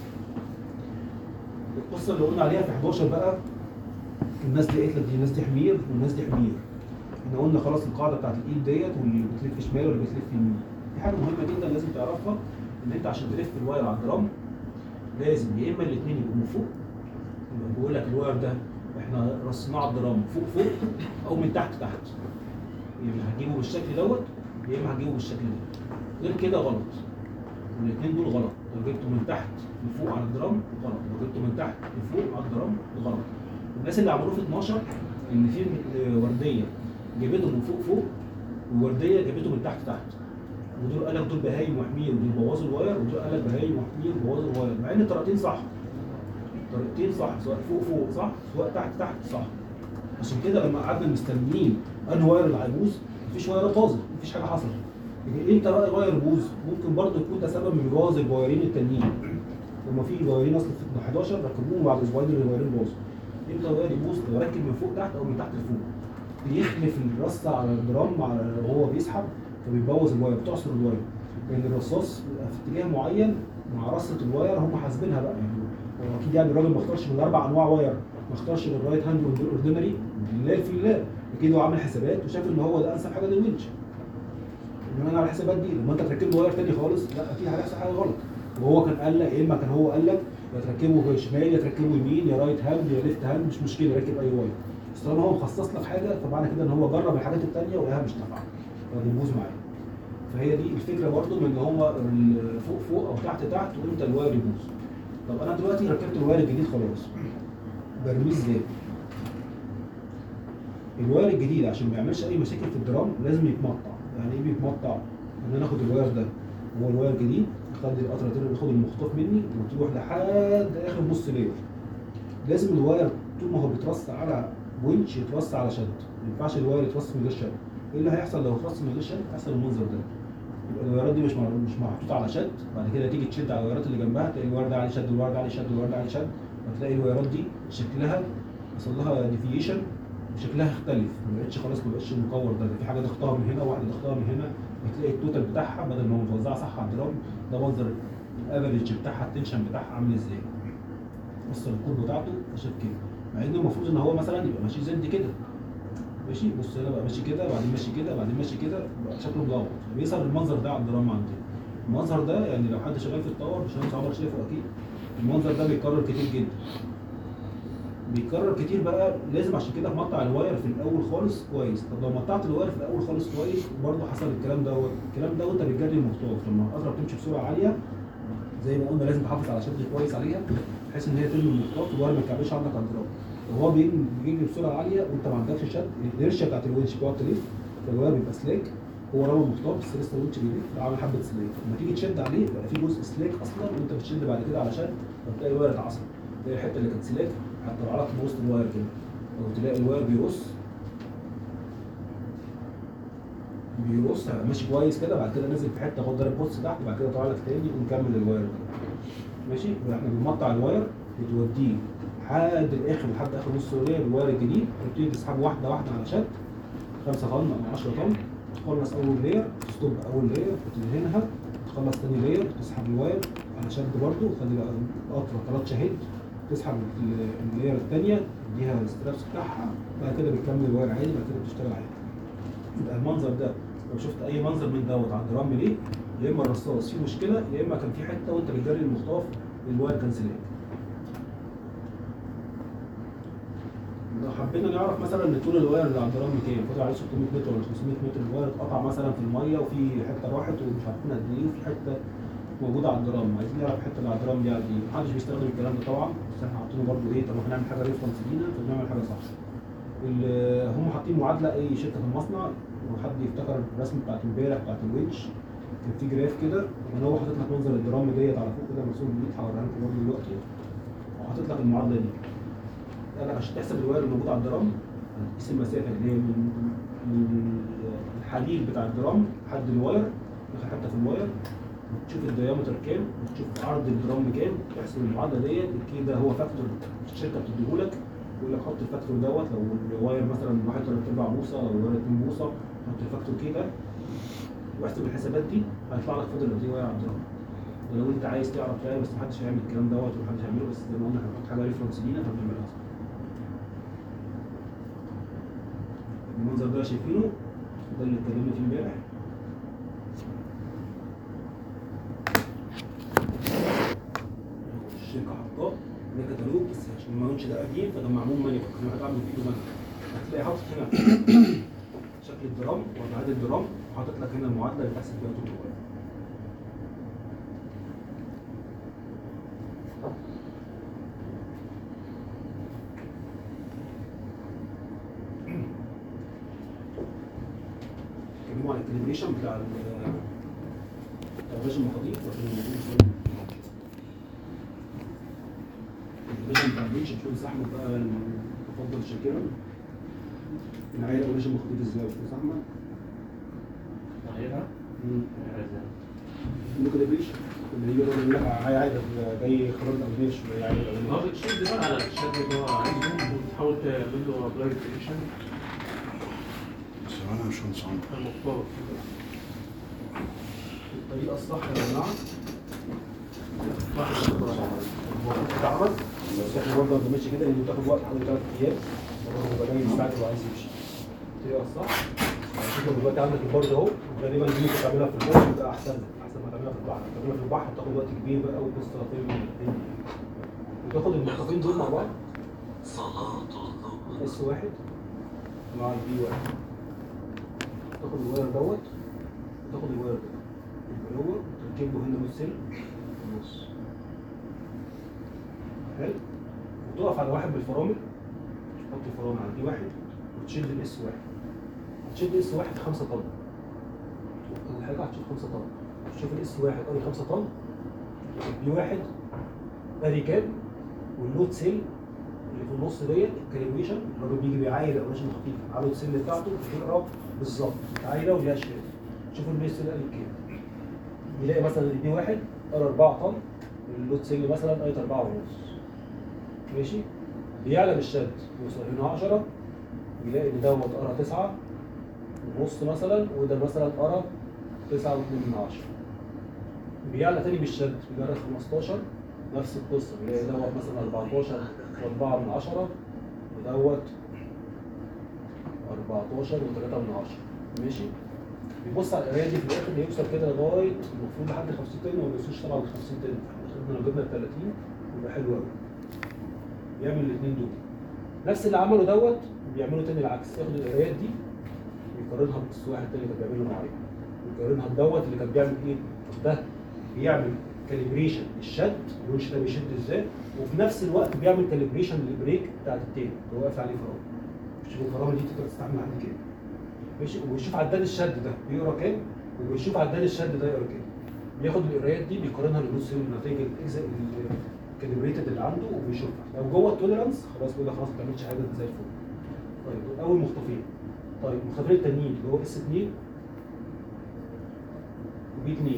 القصه اللي قلنا عليها في 11 بقى الناس دي قالت لك دي الناس دي حمير والناس دي حمير احنا قلنا خلاص القاعده بتاعت الايد ديت واللي بتلف شمال واللي بتلف يمين في حاجه مهمه جدا لازم تعرفها ان انت عشان تلف الواير على الدرام لازم يا اما الاثنين يبقوا من فوق يبقى بيقول لك الواير ده احنا رصيناه على الدرام فوق فوق او من تحت تحت يعني هتجيبه بالشكل دوت يا اما هتجيبه بالشكل ده غير كده غلط والاثنين دول غلط لو جبته من تحت لفوق على الدرام غلط لو جبته من تحت لفوق على الدرام غلط الناس اللي عملوه في 12 ان في آه، ورديه جابته من فوق فوق وورديه جابته من تحت تحت ودول قال لك دول بهايم وحمير ودول بوظوا الواير ودول قال لك بهايم وحمير وبوظوا الواير مع ان الطريقتين صح الطريقتين صح سواء فوق فوق صح سواء تحت تحت صح عشان كده لما قعدنا مستنيين انهي واير اللي هيبوظ مفيش واير باظت مفيش حاجه حصلت لكن امتى بقى الواير يبوظ ممكن برضه يكون ده سبب من بوظ الوايرين التانيين لما في وايرين اصلا في 11 ركبوهم بعد اسبوعين الوايرين باظوا امتى الواير يبوظ لو ركب من فوق تحت او من تحت لفوق بيخلف الرصه على الدرام على وهو بيسحب فبيبوظ الواير بتعصر الواير لان الرصاص بيبقى في اتجاه معين مع رصه الواير هم حاسبينها بقى يعني هو اكيد يعني الراجل ما اختارش من اربع انواع واير ما اختارش من الرايت هاند والاوردينري لله في الله اكيد هو عامل حسابات وشاف ان هو ده انسب حاجه للونش انما انا على الحسابات دي لما انت تركب له واير تاني خالص لا اكيد هيحصل حاجه غلط وهو كان قال لك يا اما كان هو قال لك يا تركبه شمال يا تركبه يمين يا رايت هاند يا ليفت هاند مش مشكله ركب اي واير بس طالما هو مخصص لك حاجه فمعنى كده ان هو جرب الحاجات التانيه ولقاها مش نافعه فبيبوظ معاه فهي دي الفكره برضو من ان هو ال- فوق فوق او تحت تحت وامتى الواير يبوظ طب انا دلوقتي ركبت الواير الجديد خلاص برميه ازاي؟ الواير الجديد عشان ما يعملش اي مشاكل في الدرام لازم يتمطع يعني ايه بيتمطع؟ ان انا اخد الواير ده هو الواير الجديد اخلي القطره تاني ياخد المخطوف مني وتروح لحد اخر نص لير لازم الواير طول ما هو بيترص على وينش يترص على شد ما ينفعش الواير يترص من غير شد ايه اللي هيحصل لو اترص من غير شد هيحصل المنظر ده يبقى الوايرات دي مش مع- مش محطوطه على شد بعد كده تيجي تشد على الوايرات اللي جنبها تلاقي الواير ده عليه شد والواير ده عليه شد والواير ده عليه شد هتلاقي الوايرات دي شكلها حصل لها ديفيشن وشكلها اختلف ما بقتش خلاص ما بقتش المكور ده ده في حاجه ضغطها من هنا وواحده ضغطها من هنا هتلاقي التوتال بتاعها بدل ما هو متوزعه صح على الدرام ده منظر الافريج بتاعها التنشن بتاعها عامل ازاي بص الكود بتاعته شايف كده مع ان المفروض ان هو مثلا يبقى ماشي زد كده ماشي بص هنا بقى ماشي كده بعدين ماشي كده بعدين ماشي كده بقى شكله ملخبط بيظهر المنظر ده على الدراما عندنا المنظر ده يعني لو حد شغال في التاور باشمهندس عمر شايفه اكيد المنظر ده بيتكرر كتير جدا بيتكرر كتير بقى لازم عشان كده مقطع الواير في الاول خالص كويس طب لو مقطعت الواير في الاول خالص كويس برضه حصل الكلام ده الكلام ده وانت بتجري المخطوط لما القطره بتمشي بسرعه عاليه زي ما قلنا لازم تحافظ على شد كويس عليها بحيث ان هي ترمي المخطوط والواير ما يتكعبلش عندك على الدراع وهو بيجري بيجري بسرعه عاليه وانت ما عندكش شد القرشه بتاعت الونش بتقعد تلف فالواير بيبقى سلاك هو رمى المخطوط بس لسه الونش بيلف عامل حبه سلاك لما تيجي تشد عليه يبقى في جزء سلاك اصلا وانت بتشد بعد كده على شد فتلاقي الواير اتعصب تلاقي الحته اللي كانت سلاك هتطلع لك في وسط الواير كده او تلاقي الواير بيرص بيرص هيبقى ماشي كويس كده بعد كده نازل في حته خد ضارب بص تحت بعد كده طالع لك تاني ونكمل الواير ده ماشي احنا بنمطع الواير بتوديه لحد الاخر لحد اخر نص الليل الواير الجديد تبتدي تسحبه واحده واحده على شد 5 طن او 10 طن تخلص اول لير تستوب اول لير وتدهنها تخلص تاني لير تسحب الواير على شد برضه وتخلي بقى القطره ثلاث شهيد تسحب ال- اللير الثانيه تديها السترابس بتاعها بعد كده بتكمل الواير عادي بعد كده بتشتغل عادي يبقى المنظر ده لو شفت اي منظر من دوت على الدرام ليه يا اما الرصاص فيه مشكله يا اما كان في حته وانت بتجري المخطاف الواير كان سلاك لو حبينا نعرف مثلا ان طول الواير اللي على الدرام كام فاضل عليه 600 متر ولا 500 متر الواير اتقطع مثلا في الميه وفي حته راحت ومش عارفين قد ايه وفي حته موجوده على الدرام عايزين نعرف الحته اللي على الدرام دي قد ايه محدش بيستخدم الكلام ده طبعا بس احنا حاطينه برضه ايه طب احنا هنعمل حاجه ريفرنس لينا فبنعمل حاجه صح ال- هم حاطين معادله اي شركه في المصنع وحد يفتكر الرسم بتاعت امبارح بتاعت الوينش كان في جراف كده وان هو حاطط لك منظر الدرام ديت على فوق كده مرسوم جديد هوريها لكم برضه دلوقتي وحاطط لك المعادله دي قال لك عشان تحسب الواير الموجود على الدرام هتقيس المسافه اللي هي من من الحديد بتاع الدرام لحد الواير اخر حته في الواير وتشوف الديامتر كام وتشوف عرض الدرام كام تحسب المعادله ديت الكي ده هو فاكتور الشركه بتديهولك يقول لك حط الفاكتور دوت لو الواير مثلا واحد تلات ارباع بوصه لو الواير اتنين بوصه حط الفاكتور كي ده واحسب الحسابات دي هيطلع لك فاضل قد ايه واير على الدرام ولو انت عايز تعرف يعني بس محدش هيعمل الكلام دوت ومحدش هيعمله بس زي ما قلنا هنحط حاجه ريفرنس لينا فبنعملها صح. المنظر ده شايفينه ده اللي اتكلمنا فيه امبارح الشركه حطاه ده كتالوج بس عشان ما يكونش ده قديم فده معمول مانيوال انا هتعمل فيه مانيوال هتلاقي حاطط هنا شكل الدرام وابعاد الدرام وحاطط لك هنا المعادله اللي تحسب بيها طول الوقت الكاليبريشن بتاع ال بتاع الريش المخاطيف وعشان الموضوع شويه الريش بتاع الريش شوف زحمه بقى المفضل شاكرا العيله وريش المخاطيف ازاي شوف زحمه غيرها ممكن الريش اللي يجي يقول لك هاي عايده جاي خراب الريش وهي عايده هو بتشد بقى على الشد اللي هو عايزه وتحاول تعمل له ابلاي ريفليكشن ثواني مش هنصعب المختار الطريقه الصح يا جماعه اتعمل بس احنا برضه ما بنمشي كده لان بتاخد وقت حوالي ثلاث ايام برضه بيبقى جاي مستعجل وعايز يمشي الطريقه الصح شوف دلوقتي عندك البرد اهو غالبا دي ممكن تعملها في البحر يبقى احسن لك احسن ما تعملها في البحر تعملها في البحر بتاخد وقت كبير بقى وبص طرفين وتاخد المخططين دول مع بعض اس واحد مع البي واحد تاخد الواير دوت وتاخد الواير ده يبقى هو تركب له هنا نص سلك في النص حلو وتقف على واحد بالفرامل تحط الفرامل على دي واحد وتشد الاس واحد هتشد اس واحد 5 طن اول حاجه هتشد 5 طن تشوف الاس واحد قاري 5 طن البي واحد قاري كام واللود سيل اللي في النص ديت الكاليبريشن الراجل بيجي بيعاير الاوراش الخفيفه على اللود سيل بتاعته بتقرا بالظبط عايره وليها شكل شوف اللود سيل قال كام يلاقي مثلا البي واحد قرا 4 طن اللود سيل مثلا قريت 4 ونص ماشي بيعلى بالشد يوصل هنا 10 يلاقي ان دوت قرا 9 ونص مثلا وده مثلا قرا 9 و2 من 10 بيعلى تاني بالشد بيجرب 15 نفس القصه بيلاقي دوت مثلا 14 و4 من 10 ودوت 14 و3 من 10 ماشي بيبص على القرايه دي في الاخر يوصل كده لغايه المفروض لحد 50 طن وما يوصلش طبعا ل 50 طن احنا لو جبنا ال 30 يبقى حلو قوي يعمل الاثنين دول نفس اللي عمله دوت بيعمله تاني العكس ياخد القرايات دي ويقارنها بقص واحد تاني كان بيعمله معايا ويقارنها بدوت اللي كان بيعمل ايه؟ ده بيعمل كاليبريشن للشد الونش ده بيشد ازاي وفي نفس الوقت بيعمل كاليبريشن للبريك بتاعت التاني اللي هو واقف عليه فرامل شوف الفرامل دي تقدر تستعمل عند كام ماشي وبيشوف عداد الشد ده بيقرا كام وبيشوف عداد الشد ده يقرا كام بياخد القرايات دي بيقارنها بالنص النتائج الكاليبريتد اللي عنده وبيشوفها لو جوه التوليرانس خلاص بيقول لك خلاص ما تعملش حاجه زي الفل طيب دول اول مخطفين طيب المخطفين التانيين اللي هو اس 2 وبي 2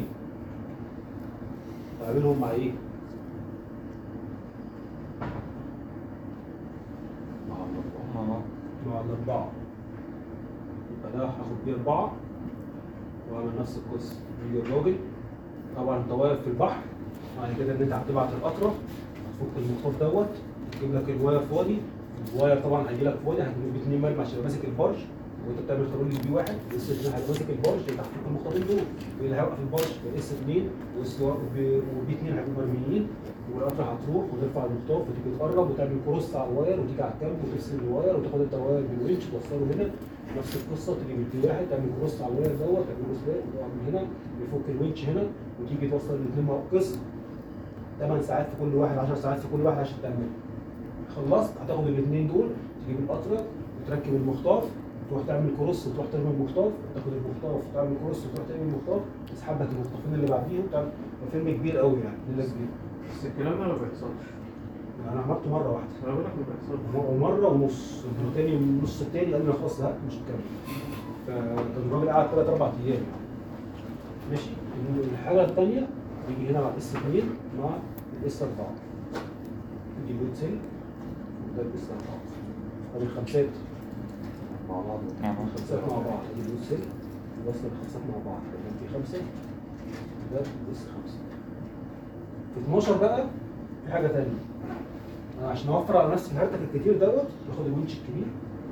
تعملهم مع ايه؟ مع الأربعة مع الاربعه يبقى ده هاخد بيه اربعه واعمل نفس القصه يجي الراجل طبعا انت واقف في البحر بعد كده ان انت هتبعت القطره هتفك المخطوط دوت تجيب لك الواير فاضي الواير طبعا هيجي لك فاضي هتجيب ب 2 ملم عشان يبقى ماسك البرج وانت بتعمل خرول بي واحد الاس 2 هيبقى ماسك البرج اللي تحت المخطوطين دول واللي هيوقف البرج الاس 2 وبي 2 هيبقوا مرميين والقطره هتروح وترفع المخطوط وتيجي تقرب وتعمل كروس على الواير وتيجي على الكامب وترسل الواير وتاخد انت الواير بالوينش توصله هنا نفس القصه تيجي بالبي واحد تعمل كروس على الواير دوت تعمل كروس وتقع من هنا بيفك الوينش هنا وتيجي توصل الاثنين مع قسم 8 ساعات في كل واحد 10 ساعات في كل واحد عشان تعمل خلصت هتاخد الاثنين دول تجيب القطره وتركب المخطاف تروح تعمل كروس وتروح ترمي المخطاف تاخد المخطاف وتعمل كروس وتروح ترمي المخطاف تسحب لك المخطافين اللي بعديهم تعمل فيلم كبير قوي يعني ليله كبيره بس الكلام ده ما بيحصلش انا عملته مره واحده انا بقول لك ما بيحصلش ومره ونص التاني النص التاني قال لي انا خلاص زهقت مش هكمل فكان الراجل قعد ثلاث اربع ايام يعني. ماشي الحاجه الثانيه بيجي هنا على الاس 2 مع الاس 4 دي لود سيل وده الاس 4 طب الخمسات مع بعض الخمسات مع بعض دي لود سيل وصل الخمسات مع بعض كان في خمسه ده الاس 5 في 12 بقى في حاجه ثانيه انا عشان اوفر على نفسي الهرتك الكتير دوت باخد الونش الكبير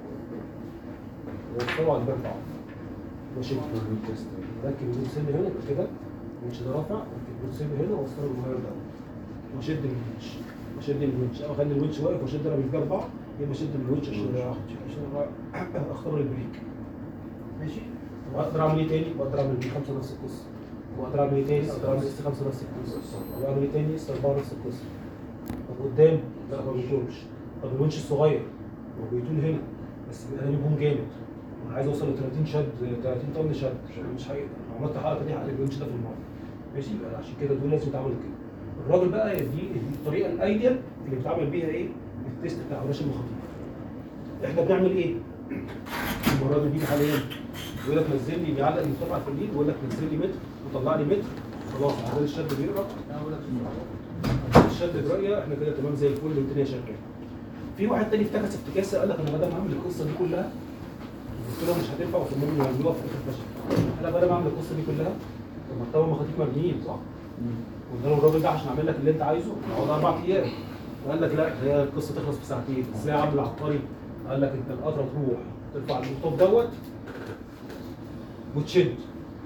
واوصله على الباب بعض واشد ركب الويند سيل هنا يبقى كده الونش ده رافع ركب الويند سيل هنا واوصله بالواير ده واشد الونش واشد الونش او اخلي الونش واقف واشد انا بالجنب بعض يبقى اشد الونش عشان عشان اختار البريك ماشي واقدر اعمل ايه تاني؟ واقدر اعمل بي 5 نفس القصه واقدر اعمل ايه تاني؟ اقدر اعمل اس 5 نفس القصه واعمل ايه تاني؟ اس 4 نفس القصه طب قدام لا ما بيطولش طب الونش الصغير هو بيطول هنا بس بيبقى ليه بوم جامد انا عايز اوصل ل 30 شد 30 طن شد مش هي لو عملت الحركه دي هقلب الونش ده في الميه ماشي يبقى عشان كده دول لازم يتعمل كده الراجل بقى دي دي الطريقه الايديال اللي بيتعمل بيها ايه التيست بتاع ورش المخاطيف احنا بنعمل ايه المره دي بيجي حاليا يقول لك نزل لي بيعلق المرتفع في الليد ويقول لك نزل لي متر وطلع لي متر خلاص عدد الشد بيقرا عدد الشد برأيه احنا كده تمام زي الفل والدنيا شغاله في واحد تاني افتكس افتكاسه قال لك انا بدل ما اعمل القصه دي كلها قلت له مش هتنفع وصمموا لي يعملوها في اخر فشل انا بدل ما اعمل القصه دي كلها طب ما الطبق مخاطيف مبنيين صح؟ قلنا له الراجل ده عشان اعمل لك اللي انت عايزه هقعد اربع ايام وقال لك لا هي القصه تخلص في ساعتين ازاي يا عم العبقري قال لك انت القطره تروح ترفع المطوب دوت وتشد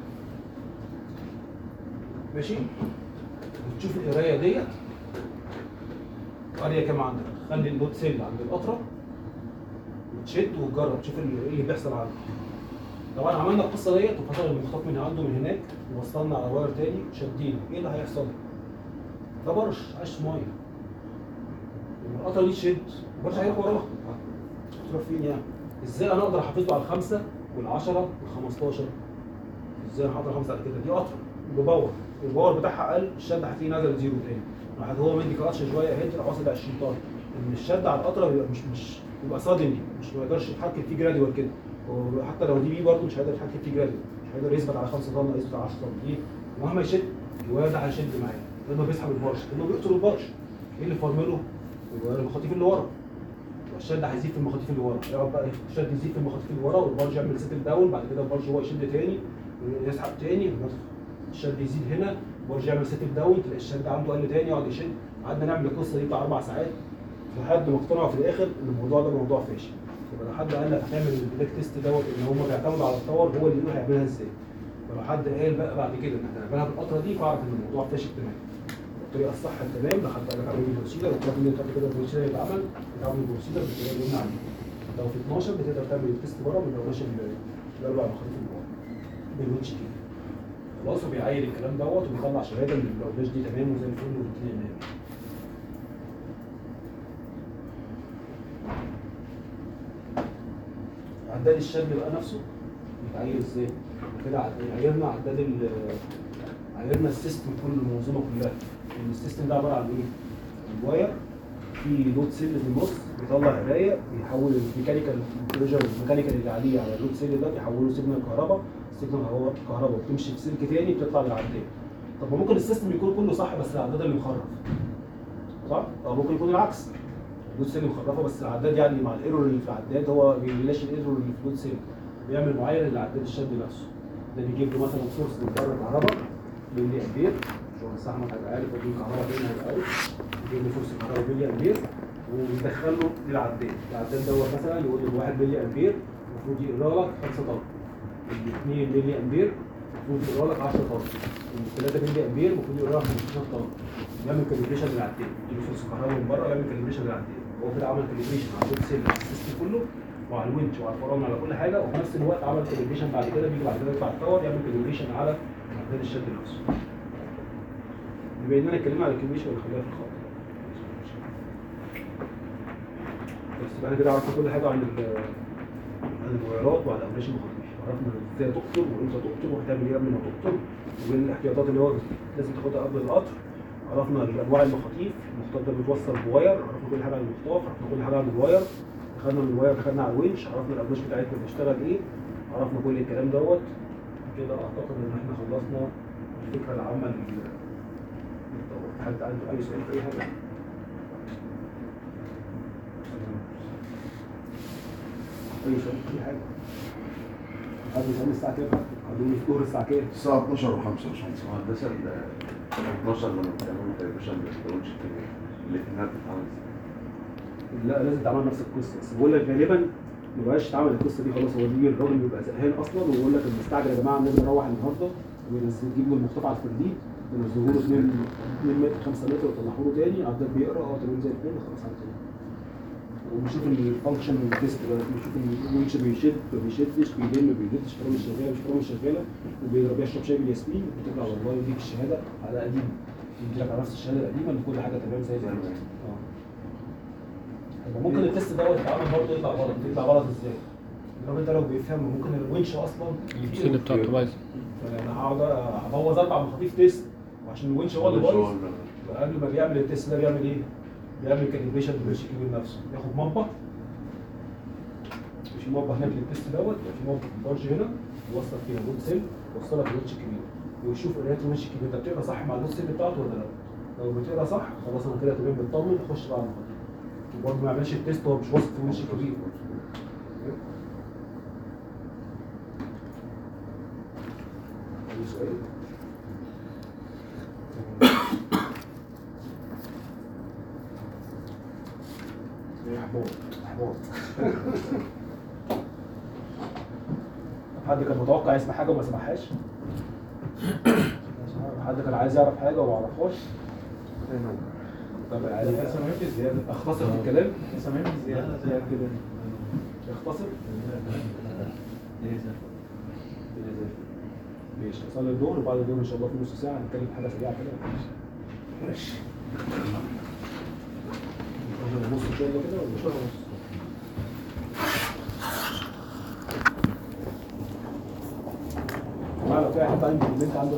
ماشي وتشوف القرايه ديت قريه كام عندك خلي اللود سيل عند القطره وتشد وتجرب تشوف ال- ايه اللي بيحصل عندك طبعا عملنا القصه ديت وفصل المخطوط من عنده من هناك ووصلنا على واير تاني شدينا ايه اللي هيحصل؟ ده برش عاش ميه لما القطره دي تشد البرش هيروح وراها تروح فين يعني؟ ازاي انا اقدر احافظ له على الخمسه والعشره والخمستاشر؟ ازاي انا هقدر احافظ على كده؟ دي قطره بباور الباور بتاعها قل الشد هتلاقيه نزل زيرو تاني راح هو مدي كلاتش شويه هيد راح واصل ل 20 طن ان الشد على القطره بيبقى مش مش بيبقى صادم مش ما يقدرش يتحكم فيه جراديوال كده وحتى لو دي بي برضه مش هيقدر يتحكم فيه جراديوال مش هيقدر يثبت على 5 طن يثبت على 10 طن ليه؟ مهما يشد الواد ده هيشد معاه لما بيسحب البرش لانه بيقتل البرش ايه اللي فرمله؟ الواد المخاطيف اللي ورا الشد هيزيد في المخاطيف اللي ورا يقعد بقى الشد يزيد في المخاطيف اللي ورا والبرج يعمل سيتل داون بعد كده البرج هو يشد تاني يسحب تاني الشد يزيد هنا البرج يعمل سيتل داون تلاقي الشد عنده قل تاني يقعد يشد قعدنا نعمل القصه دي بتاع اربع ساعات لحد ما اقتنعوا في الاخر ان الموضوع ده موضوع فاشل يبقى لو حد قال لك هتعمل البلاك تيست دوت ان هم بيعتمدوا على التطور هو اللي يقول هيعملها ازاي فلو حد قال بقى بعد كده ان احنا هنعملها بالقطره دي فاعرف ان الموضوع فاشل تماما الطريقه الصح تمام لو حد قال لك اعمل البروسيدر وطلب مني قبل كده البروسيدر يتعمل بتعمل البروسيدر بالطريقه اللي قلنا عليها لو في 12 بتقدر تعمل التيست بره ما بيبقاش ال- الاربع مخاطيف اللي ورا بالويتش كده خلاص وبيعاير الكلام دوت وبيطلع شهاده ان الاوبلاش دي تمام وزي الفل والدنيا تمام عداد الشد بقى نفسه بيتعاير ازاي؟ كده عد- عايرنا عداد ال عايرنا السيستم كله المنظومه كلها ان السيستم ده عباره عن ايه؟ الواير في لود سيل في النص بيطلع قرايه بيحول الميكانيكال بريشر الميكانيكال اللي عليه على اللود سيل ده بيحوله سيجنال كهرباء سيجنال هو كهرباء بتمشي في سلك تاني بتطلع للعداد طب ما ممكن السيستم يكون كله صح بس العداد اللي مخرف صح؟ او ممكن يكون العكس اللود سيل مخرفه بس العداد يعني مع الايرور اللي في العداد هو بيلاش الايرور اللي في اللود سيل بيعمل معايره للعداد الشد نفسه ده بيجيب له مثلا سورس من بره الكهرباء ملي امبير شغل الساعه ما هيبقى عارف ودي الكهرباء فين هيبقى عارف يجيب له سورس كهرباء ملي امبير ويدخل له للعداد العداد دوت مثلا يقول له 1 ملي امبير المفروض يقرا لك 5 طن ال 2 ملي امبير المفروض يقرا لك 10 طن ال 3 ملي امبير المفروض يقرا لك 15 طن يعمل كاليبريشن للعداد يجيب سورس كهرباء من بره يعمل كاليبريشن للعداد هو كده عمل كاليبريشن على اللود سيل على السيستم كله وعلى الونش وعلى الفرامل على كل حاجه وفي نفس الوقت عمل كاليبريشن بعد كده بيجي بعد كده يطلع التاور يعمل كاليبريشن على عداد الشد نفسه بما اننا اتكلمنا على الكاليبريشن ونخليها في الخط بس يبقى انا كده عرفنا كل حاجه عن ال- عن الوايرات وعن الامريشن المخاطيف عرفنا ازاي تقطر وامتى تقطر وهتعمل ايه قبل ما تقطر وايه الاحتياطات اللي هو لازم تاخدها قبل القطر عرفنا انواع المخاطيف المخطاف ده بيتوصل بواير عرفنا كل حاجه عن المخطاف عرفنا كل حاجه عن الواير دخلنا من الواير دخلنا على الونش عرفنا الابلاش بتاعتنا بتشتغل ايه عرفنا كل الكلام دوت كده اعتقد ان احنا خلصنا الفكره العامه لل للطور. حد عنده اي سؤال في اي حاجه؟ اي سؤال في اي حاجه؟ حد يسالني الساعه كام؟ قالوا لي الظهر الساعه كام؟ الساعة 12 و5 يا باشمهندس مهندسة ال 12 لما بتعملوا كاليبريشن بالبرونش الاثنين بتتعمل ازاي؟ لا لازم تعمل نفس القصه بس بقول لك غالبا ما بقاش تعمل القصه دي خلاص هو بيجي الراجل بيبقى زهقان اصلا ويقول لك المستعجل يا جماعه لازم نروح النهارده وينزل يجيب له المخطوط على الفرديد ينزلوا له 2 2 متر 5 متر ويطلعوا له تاني عداد بيقرا اه تمام زي الفل خلاص على كده وبيشوف الفانكشن تيست بقى بيشوف الويتش بيشد ما بيشدش بيلم ما بيلمش فرامل شغاله مش فرامل شغاله وبيشرب شاي بالياسمين وتطلع والله يديك الشهاده على قديم يديلك على نفس الشهاده القديمه ان كل حاجه تمام زي زي اه طب ممكن التست دوت يتعمل برضه يطلع غلط يطلع غلط ازاي؟ الراجل ده لو بيفهم ممكن الونش اصلا السيل يطير بتاعته بايظ فانا هقعد ابوظ اربع مخاطيف تيست وعشان الونش هو اللي بايظ قبل ما بيعمل التيست ده بيعمل ايه؟ بيعمل كاليبريشن للونش الكبير نفسه ياخد مبه في مبه هناك للتيست دوت في مبه بارج هنا يوصل فيها لود سيل يوصلها في الونش الكبير ويشوف قرايه الونش الكبير ده بتقرا صح مع اللود سيل بتاعته ولا لا لو بتقرا صح خلاص انا كده تمام مطمن اخش بقى على المخاطيف وبرضه ما يعملش التيست وهو مش واثق في الونش الكبير أي سؤال؟ ايه احباط احباط حد كان متوقع يسمع حاجه وما سمعهاش حد كان عايز يعرف حاجه وما عرفهاش طب يعني سامعك زيادة اختصر في الكلام سامعك زيادة زيادة كده اختصر ليه زي ماشي اصلي الظهر وبعد الظهر ان شاء الله في نص ساعه هنتكلم في حاجه سريعه كده ماشي نص ان شاء الله كده ولا شهر ونص معنا في حد عنده كومنت عنده